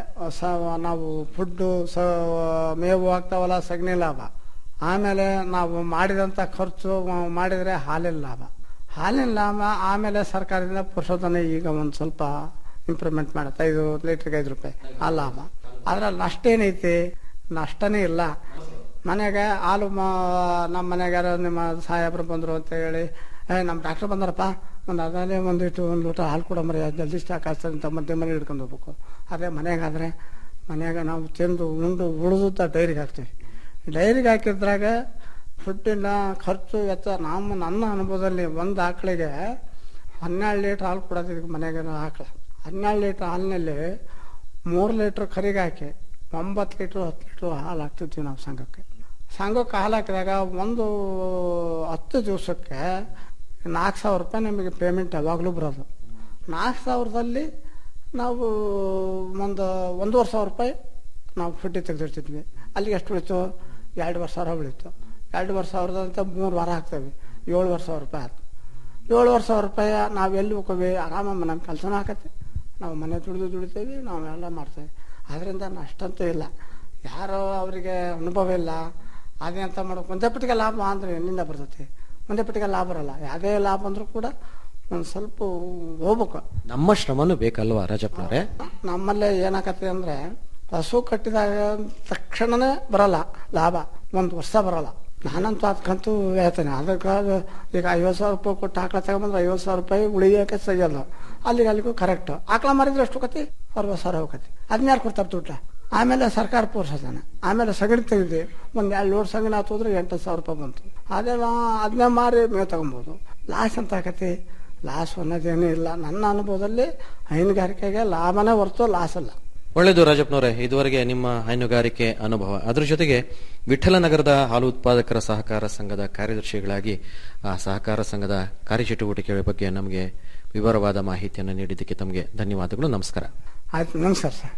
ಸ ನಾವು ಫುಡ್ಡು ಸ ಮೇವು ಹಾಕ್ತಾವಲ್ಲ ಸಗಣಿ ಲಾಭ ಆಮೇಲೆ ನಾವು ಮಾಡಿದಂಥ ಖರ್ಚು ಮಾಡಿದರೆ ಹಾಲಿನ ಲಾಭ ಹಾಲಿನ ಲಾಭ ಆಮೇಲೆ ಸರ್ಕಾರದಿಂದ ಪುರುಷೋತ್ತನೆ ಈಗ ಒಂದು ಸ್ವಲ್ಪ ಇಂಪ್ರೂವ್ಮೆಂಟ್ ಮಾಡುತ್ತೆ ಐದು ಲೀಟ್ರಿಗೆ ಐದು ರೂಪಾಯಿ ಆ ಲಾಭ ಅದ್ರಲ್ಲಿ ನಷ್ಟ ಏನೈತಿ ನಷ್ಟನೇ ಇಲ್ಲ ಮನೆಗೆ ಹಾಲು ಮಾ ನಮ್ಮ ಮನೆಗೆ ಯಾರೋ ನಿಮ್ಮ ಸಾಹೇಬ್ರು ಬಂದರು ಅಂತ ಹೇಳಿ ಏ ನಮ್ಮ ಡಾಕ್ಟರ್ ಬಂದಾರಪ್ಪ ಒಂದು ಅದಲ್ಲೇ ಒಂದಿಟ್ಟು ಒಂದು ಲೋಟ ಹಾಲು ಕೊಡಂಬರಿ ಜಲ್ದಿ ಸ್ಟಾಕ್ ಆಗ್ತದೆ ಅಂತ ಮಧ್ಯೆ ಮನೆ ಹಿಡ್ಕೊಂಡು ಹೋಗ್ಬೇಕು ಅದೇ ಮನೆಗಾದ್ರೆ ಮನೆಯಾಗ ನಾವು ತಿಂದು ಉಂಡು ಉಳಿದುತ್ತ ಡೈರಿಗೆ ಹಾಕ್ತೀವಿ ಡೈರಿಗೆ ಹಾಕಿದ್ರಾಗ ಫುಡ್ಡಿನ ಖರ್ಚು ವೆಚ್ಚ ನಮ್ಮ ನನ್ನ ಅನುಭವದಲ್ಲಿ ಒಂದು ಆಕಳಿಗೆ ಹನ್ನೆರಡು ಲೀಟ್ರ್ ಹಾಲು ಕೊಡೋದು ಮನೆಗೆ ಆಕಳ ಹನ್ನೆರಡು ಲೀಟ್ರ್ ಹಾಲಿನಲ್ಲಿ ಮೂರು ಲೀಟ್ರ್ ಕರಿಗೆ ಹಾಕಿ ಒಂಬತ್ತು ಲೀಟ್ರ್ ಹತ್ತು ಲೀಟ್ರ್ ಹಾಲು ಹಾಕ್ತಿದ್ವಿ ನಾವು ಸಂಘಕ್ಕೆ ಸಂಘಕ್ಕೆ ಹಾಲು ಹಾಕಿದಾಗ ಒಂದು ಹತ್ತು ದಿವಸಕ್ಕೆ ನಾಲ್ಕು ಸಾವಿರ ರೂಪಾಯಿ ನಮಗೆ ಪೇಮೆಂಟ್ ಯಾವಾಗಲೂ ಬರೋದು ನಾಲ್ಕು ಸಾವಿರದಲ್ಲಿ ನಾವು ಒಂದು ಒಂದೂವರೆ ಸಾವಿರ ರೂಪಾಯಿ ನಾವು ಫುಡ್ಡಿ ತೆಗೆದಿರ್ತಿದ್ವಿ ಅಲ್ಲಿಗೆ ಎಷ್ಟು ಉಳಿತು ಎರಡುವರೆ ಸಾವಿರ ಉಳಿತು ಎರಡುವರೆ ಸಾವಿರದಂತ ಮೂರು ವಾರ ಹಾಕ್ತೇವೆ ಏಳುವರೆ ಸಾವಿರ ರೂಪಾಯಿ ಆಯ್ತು ಏಳುವರೆ ಸಾವಿರ ರೂಪಾಯಿ ನಾವು ಎಲ್ಲಿ ಹೋಗ್ತೀವಿ ಆರಾಮ ನಮ್ಮ ಕೆಲಸನೂ ಆಕತ್ತೆ ನಾವು ಮನೆ ದುಡಿದು ದುಡಿತೇವೆ ನಾವೆಲ್ಲ ಮಾಡ್ತೇವೆ ಅದರಿಂದ ನಷ್ಟಂತೂ ಇಲ್ಲ ಯಾರೋ ಅವರಿಗೆ ಅನುಭವ ಇಲ್ಲ ಅದೇ ಅಂತ ಮಾಡೋಕೆ ಒಂದೇ ಪಟ್ಟಿಗೆ ಲಾಭ ಅಂದರೆ ಎಲ್ಲಿಂದ ಬರ್ತೈತಿ ಒಂದೇ ಪಟ್ಟಿಗೆ ಲಾಭ ಬರಲ್ಲ ಯಾವುದೇ ಲಾಭ ಅಂದ್ರೂ ಕೂಡ ಒಂದು ಸ್ವಲ್ಪ ಹೋಗ್ಬೇಕು ನಮ್ಮ ಶ್ರಮನೂ ಬೇಕಲ್ವಾ ರಾಜಪ್ಪನವ್ರೆ ನಮ್ಮಲ್ಲೇ ಏನಾಗತ್ತೆ ಅಂದ್ರೆ ಹಸು ಕಟ್ಟಿದಾಗ ತಕ್ಷಣನೇ ಬರಲ್ಲ ಲಾಭ ಒಂದು ವರ್ಷ ಬರಲ್ಲ ನಾನಂತೂ ಅದಕ್ಕಂತೂ ಹೇಳ್ತೇನೆ ಅದಕ್ಕೆ ಅದು ಈಗ ಐವತ್ತು ಸಾವಿರ ರೂಪಾಯಿ ಕೊಟ್ಟು ಆಕಳ ತಗೊಂಬಂದ್ರೆ ಐವತ್ತು ಸಾವಿರ ರೂಪಾಯಿ ಉಳಿಯೋಕೆ ಸರಿಯಲ್ಲ ಅಲ್ಲಿಗೆ ಅಲ್ಲಿಗೂ ಕರೆಕ್ಟ್ ಆಕಳ ಮಾರಿದ್ರೆ ಎಷ್ಟು ಹೋಗತಿ ಅರವತ್ತು ಸಾವಿರ ಹೋಗತಿ ಅದನ್ನ ಯಾರು ಕೊಡ್ತಾರೆ ದುಡ್ಡ ಆಮೇಲೆ ಸರ್ಕಾರ ಪೋರ್ಸತಾನೆ ಆಮೇಲೆ ಸಗಣಿ ತೆಗೆದು ಒಂದು ಎರಡು ಲೋಡ್ ಸಗಣಿ ಹಾಕೋದ್ರೆ ಎಂಟು ಸಾವಿರ ರೂಪಾಯಿ ಬಂತು ಅದೆಲ್ಲ ಅದನ್ನೇ ಮಾರಿ ಮೇವು ತಗೊಬೋದು ಲಾಸ್ ಅಂತ ಆಕತಿ ಲಾಸ್ ಅನ್ನೋದೇನೂ ಇಲ್ಲ ನನ್ನ ಅನುಭವದಲ್ಲಿ ಹೈನುಗಾರಿಕೆಗೆ ಲಾಭನೇ ಹೊರತು ಲಾಸ್ ಅಲ್ಲ ಒಳ್ಳೆಯದು ರಾಜಪ್ಪನವರೇ ಇದುವರೆಗೆ ನಿಮ್ಮ ಹೈನುಗಾರಿಕೆ ಅನುಭವ ಅದ್ರ ಜೊತೆಗೆ ವಿಠ್ಠಲನಗರದ ಹಾಲು ಉತ್ಪಾದಕರ ಸಹಕಾರ ಸಂಘದ ಕಾರ್ಯದರ್ಶಿಗಳಾಗಿ ಆ ಸಹಕಾರ ಸಂಘದ ಕಾರ್ಯಚಟುವಟಿಕೆಗಳ ಬಗ್ಗೆ ನಮಗೆ ವಿವರವಾದ ಮಾಹಿತಿಯನ್ನು ನೀಡಿದ್ದಕ್ಕೆ ತಮಗೆ ಧನ್ಯವಾದಗಳು ನಮಸ್ಕಾರ ಆಯ್ತು ನಮಸ್ಕಾರ ಸರ್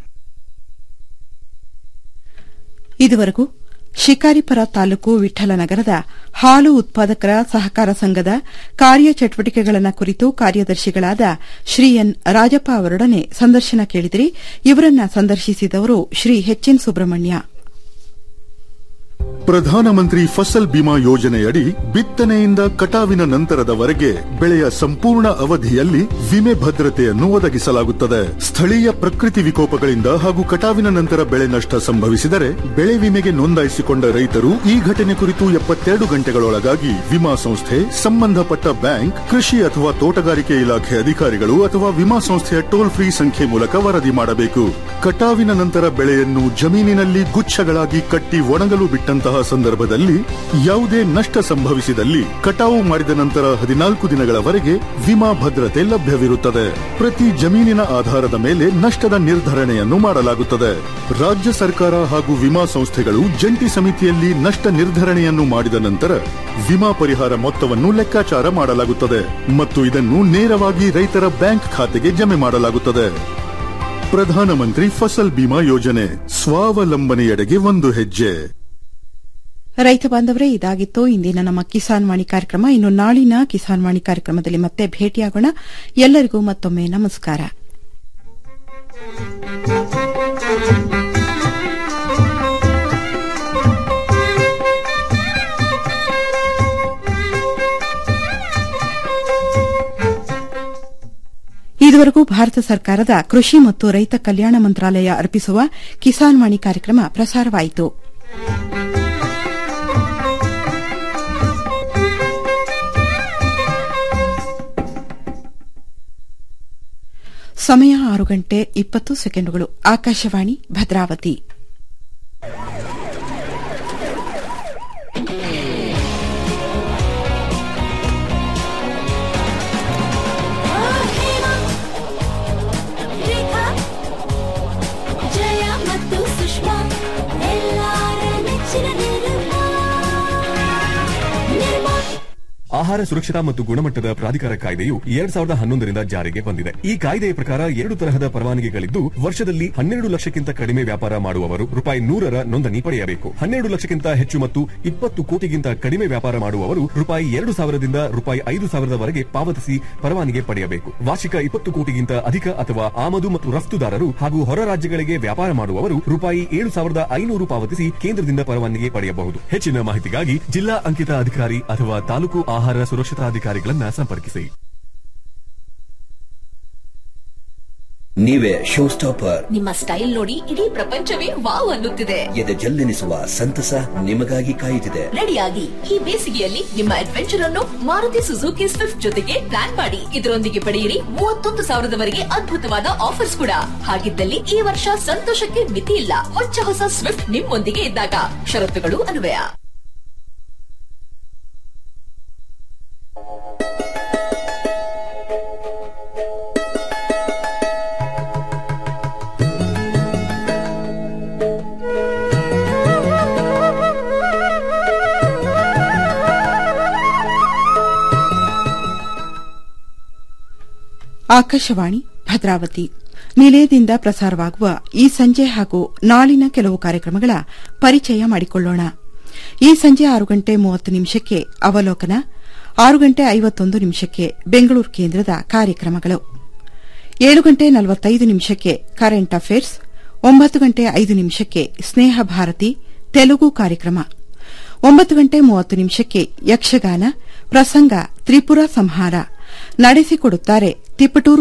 ಇದುವರೆಗೂ ಶಿಕಾರಿಪುರ ತಾಲೂಕು ವಿಠ್ಠಲನಗರದ ಹಾಲು ಉತ್ಪಾದಕರ ಸಹಕಾರ ಸಂಘದ ಕಾರ್ಯಚಟುವಟಿಕೆಗಳನ್ನು ಕುರಿತು ಕಾರ್ಯದರ್ಶಿಗಳಾದ ಶ್ರೀ ಎನ್ ರಾಜಪ್ಪ ಅವರೊಡನೆ ಸಂದರ್ಶನ ಕೇಳಿದಿರಿ ಇವರನ್ನ ಸಂದರ್ಶಿಸಿದವರು ಶ್ರೀ ಎಚ್ ಎನ್ ಸುಬ್ರಹ್ಮಣ್ಯ ಪ್ರಧಾನಮಂತ್ರಿ ಫಸಲ್ ಬಿಮಾ ಯೋಜನೆಯಡಿ ಬಿತ್ತನೆಯಿಂದ ಕಟಾವಿನ ನಂತರದವರೆಗೆ ಬೆಳೆಯ ಸಂಪೂರ್ಣ ಅವಧಿಯಲ್ಲಿ ವಿಮೆ ಭದ್ರತೆಯನ್ನು ಒದಗಿಸಲಾಗುತ್ತದೆ ಸ್ಥಳೀಯ ಪ್ರಕೃತಿ ವಿಕೋಪಗಳಿಂದ ಹಾಗೂ ಕಟಾವಿನ ನಂತರ ಬೆಳೆ ನಷ್ಟ ಸಂಭವಿಸಿದರೆ ಬೆಳೆ ವಿಮೆಗೆ ನೋಂದಾಯಿಸಿಕೊಂಡ ರೈತರು ಈ ಘಟನೆ ಕುರಿತು ಎಪ್ಪತ್ತೆರಡು ಗಂಟೆಗಳೊಳಗಾಗಿ ವಿಮಾ ಸಂಸ್ಥೆ ಸಂಬಂಧಪಟ್ಟ ಬ್ಯಾಂಕ್ ಕೃಷಿ ಅಥವಾ ತೋಟಗಾರಿಕೆ ಇಲಾಖೆ ಅಧಿಕಾರಿಗಳು ಅಥವಾ ವಿಮಾ ಸಂಸ್ಥೆಯ ಟೋಲ್ ಫ್ರೀ ಸಂಖ್ಯೆ ಮೂಲಕ ವರದಿ ಮಾಡಬೇಕು ಕಟಾವಿನ ನಂತರ ಬೆಳೆಯನ್ನು ಜಮೀನಿನಲ್ಲಿ ಗುಚ್ಛಗಳಾಗಿ ಕಟ್ಟಿ ಒಣಗಲು ಬಿಟ್ಟಂತಹ ಸಂದರ್ಭದಲ್ಲಿ ಯಾವುದೇ ನಷ್ಟ ಸಂಭವಿಸಿದಲ್ಲಿ ಕಟಾವು ಮಾಡಿದ ನಂತರ ಹದಿನಾಲ್ಕು ದಿನಗಳವರೆಗೆ ವಿಮಾ ಭದ್ರತೆ ಲಭ್ಯವಿರುತ್ತದೆ ಪ್ರತಿ ಜಮೀನಿನ ಆಧಾರದ ಮೇಲೆ ನಷ್ಟದ ನಿರ್ಧರಣೆಯನ್ನು ಮಾಡಲಾಗುತ್ತದೆ ರಾಜ್ಯ ಸರ್ಕಾರ ಹಾಗೂ ವಿಮಾ ಸಂಸ್ಥೆಗಳು ಜಂಟಿ ಸಮಿತಿಯಲ್ಲಿ ನಷ್ಟ ನಿರ್ಧರಣೆಯನ್ನು ಮಾಡಿದ ನಂತರ ವಿಮಾ ಪರಿಹಾರ ಮೊತ್ತವನ್ನು ಲೆಕ್ಕಾಚಾರ ಮಾಡಲಾಗುತ್ತದೆ ಮತ್ತು ಇದನ್ನು ನೇರವಾಗಿ ರೈತರ ಬ್ಯಾಂಕ್ ಖಾತೆಗೆ ಜಮೆ ಮಾಡಲಾಗುತ್ತದೆ ಪ್ರಧಾನಮಂತ್ರಿ ಫಸಲ್ ಬಿಮಾ ಯೋಜನೆ ಸ್ವಾವಲಂಬನೆಯೆಡೆಗೆ ಒಂದು ಹೆಜ್ಜೆ ರೈತ ಬಾಂಧವರೇ ಇದಾಗಿತ್ತು ಇಂದಿನ ನಮ್ಮ ಕಿಸಾನ್ ವಾಣಿ ಕಾರ್ಯಕ್ರಮ ಇನ್ನು ನಾಳಿನ ಕಿಸಾನ್ ವಾಣಿ ಕಾರ್ಯಕ್ರಮದಲ್ಲಿ ಮತ್ತೆ ಭೇಟಿಯಾಗೋಣ ಎಲ್ಲರಿಗೂ ಮತ್ತೊಮ್ಮೆ ನಮಸ್ಕಾರ ಇದುವರೆಗೂ ಭಾರತ ಸರ್ಕಾರದ ಕೃಷಿ ಮತ್ತು ರೈತ ಕಲ್ಯಾಣ ಮಂತ್ರಾಲಯ ಅರ್ಪಿಸುವ ಕಿಸಾನ್ ವಾಣಿ ಕಾರ್ಯಕ್ರಮ ಪ್ರಸಾರವಾಯಿತು ಸಮಯ ಆರು ಗಂಟೆ ಇಪ್ಪತ್ತು ಸೆಕೆಂಡುಗಳು ಆಕಾಶವಾಣಿ ಭದ್ರಾವತಿ ರೇಖಾ ಜಯ ಮತ್ತು ಸುಷ್ಮಾ ಎಲ್ಲಾರ ನೆಚ್ಚಿನ ನಿರ್ಮಾ ನಿರ್ಮಾ ಆಹಾರ ಸುರಕ್ಷತಾ ಮತ್ತು ಗುಣಮಟ್ಟದ ಪ್ರಾಧಿಕಾರ ಕಾಯ್ದೆಯು ಎರಡ್ ಸಾವಿರದ ಹನ್ನೊಂದರಿಂದ ಜಾರಿಗೆ ಬಂದಿದೆ ಈ ಕಾಯ್ದೆಯ ಪ್ರಕಾರ ಎರಡು ತರಹದ ಪರವಾನಗಿಗಳಿದ್ದು ವರ್ಷದಲ್ಲಿ ಹನ್ನೆರಡು ಲಕ್ಷಕ್ಕಿಂತ ಕಡಿಮೆ ವ್ಯಾಪಾರ ಮಾಡುವವರು ರೂಪಾಯಿ ನೂರರ ನೋಂದಣಿ ಪಡೆಯಬೇಕು ಹನ್ನೆರಡು ಲಕ್ಷಕ್ಕಿಂತ ಹೆಚ್ಚು ಮತ್ತು ಇಪ್ಪತ್ತು ಕೋಟಿಗಿಂತ ಕಡಿಮೆ ವ್ಯಾಪಾರ ಮಾಡುವವರು ರೂಪಾಯಿ ಎರಡು ಸಾವಿರದಿಂದ ರೂಪಾಯಿ ಐದು ಸಾವಿರದವರೆಗೆ ಪಾವತಿಸಿ ಪರವಾನಗಿ ಪಡೆಯಬೇಕು ವಾರ್ಷಿಕ ಇಪ್ಪತ್ತು ಕೋಟಿಗಿಂತ ಅಧಿಕ ಅಥವಾ ಆಮದು ಮತ್ತು ರಫ್ತುದಾರರು ಹಾಗೂ ಹೊರ ರಾಜ್ಯಗಳಿಗೆ ವ್ಯಾಪಾರ ಮಾಡುವವರು ರೂಪಾಯಿ ಏಳು ಸಾವಿರದ ಐನೂರು ಪಾವತಿಸಿ ಕೇಂದ್ರದಿಂದ ಪರವಾನಗಿ ಪಡೆಯಬಹುದು ಹೆಚ್ಚಿನ ಮಾಹಿತಿಗಾಗಿ ಜಿಲ್ಲಾ ಅಂಕಿತ ಅಧಿಕಾರಿ ಅಥವಾ ತಾಲೂಕು ಆಹಾರ ಸುರಕ್ಷತಾಧಿಕಾರಿಗಳನ್ನ ಸಂಪರ್ಕಿಸಿ ನೀವೇ ಶೋ ಸ್ಟಾಪರ್ ನಿಮ್ಮ ಸ್ಟೈಲ್ ನೋಡಿ ಇಡೀ ಪ್ರಪಂಚವೇ ವಾವ್ ಅನ್ನುತ್ತಿದೆ ಎದೆ ಜಲ್ಲೆನಿಸುವ ಸಂತಸ ನಿಮಗಾಗಿ ಕಾಯುತ್ತಿದೆ ರೆಡಿಯಾಗಿ ಈ ಬೇಸಿಗೆಯಲ್ಲಿ ನಿಮ್ಮ ಅಡ್ವೆಂಚರ್ ಅನ್ನು ಮಾರುತಿ ಸುಜುಕಿ ಸ್ವಿಫ್ಟ್ ಜೊತೆಗೆ ಪ್ಲಾನ್ ಮಾಡಿ ಇದರೊಂದಿಗೆ ಪಡೆಯಿರಿ ಮೂವತ್ತೊಂದು ಸಾವಿರದವರೆಗೆ ಅದ್ಭುತವಾದ ಆಫರ್ಸ್ ಕೂಡ ಹಾಗಿದ್ದಲ್ಲಿ ಈ ವರ್ಷ ಸಂತೋಷಕ್ಕೆ ಮಿತಿ ಇಲ್ಲ ಹೊಚ್ಚ ಹೊಸ ಸ್ವಿಫ್ಟ್ ನಿಮ್ಮೊಂದಿಗೆ ಇದ್ದಾಗ ಷರತ್ತುಗಳು ಅನ್ವಯ ಆಕಾಶವಾಣಿ ಭದ್ರಾವತಿ ನಿಲಯದಿಂದ ಪ್ರಸಾರವಾಗುವ ಈ ಸಂಜೆ ಹಾಗೂ ನಾಳಿನ ಕೆಲವು ಕಾರ್ಯಕ್ರಮಗಳ ಪರಿಚಯ ಮಾಡಿಕೊಳ್ಳೋಣ ಈ ಸಂಜೆ ಆರು ಗಂಟೆ ಮೂವತ್ತು ನಿಮಿಷಕ್ಕೆ ಅವಲೋಕನ ಆರು ಗಂಟೆ ಐವತ್ತೊಂದು ನಿಮಿಷಕ್ಕೆ ಬೆಂಗಳೂರು ಕೇಂದ್ರದ ಕಾರ್ಯಕ್ರಮಗಳು ಏಳು ಗಂಟೆ ನಲವತ್ತೈದು ನಿಮಿಷಕ್ಕೆ ಕರೆಂಟ್ ಅಫೇರ್ಸ್ ಒಂಬತ್ತು ಗಂಟೆ ಐದು ನಿಮಿಷಕ್ಕೆ ಸ್ನೇಹ ಭಾರತಿ ತೆಲುಗು ಕಾರ್ಯಕ್ರಮ ಒಂಬತ್ತು ಗಂಟೆ ಮೂವತ್ತು ನಿಮಿಷಕ್ಕೆ ಯಕ್ಷಗಾನ ಪ್ರಸಂಗ ತ್ರಿಪುರ ಸಂಹಾರ ನಡೆಸಿಕೊಡುತ್ತಾರೆ ತಿಪಟೂರು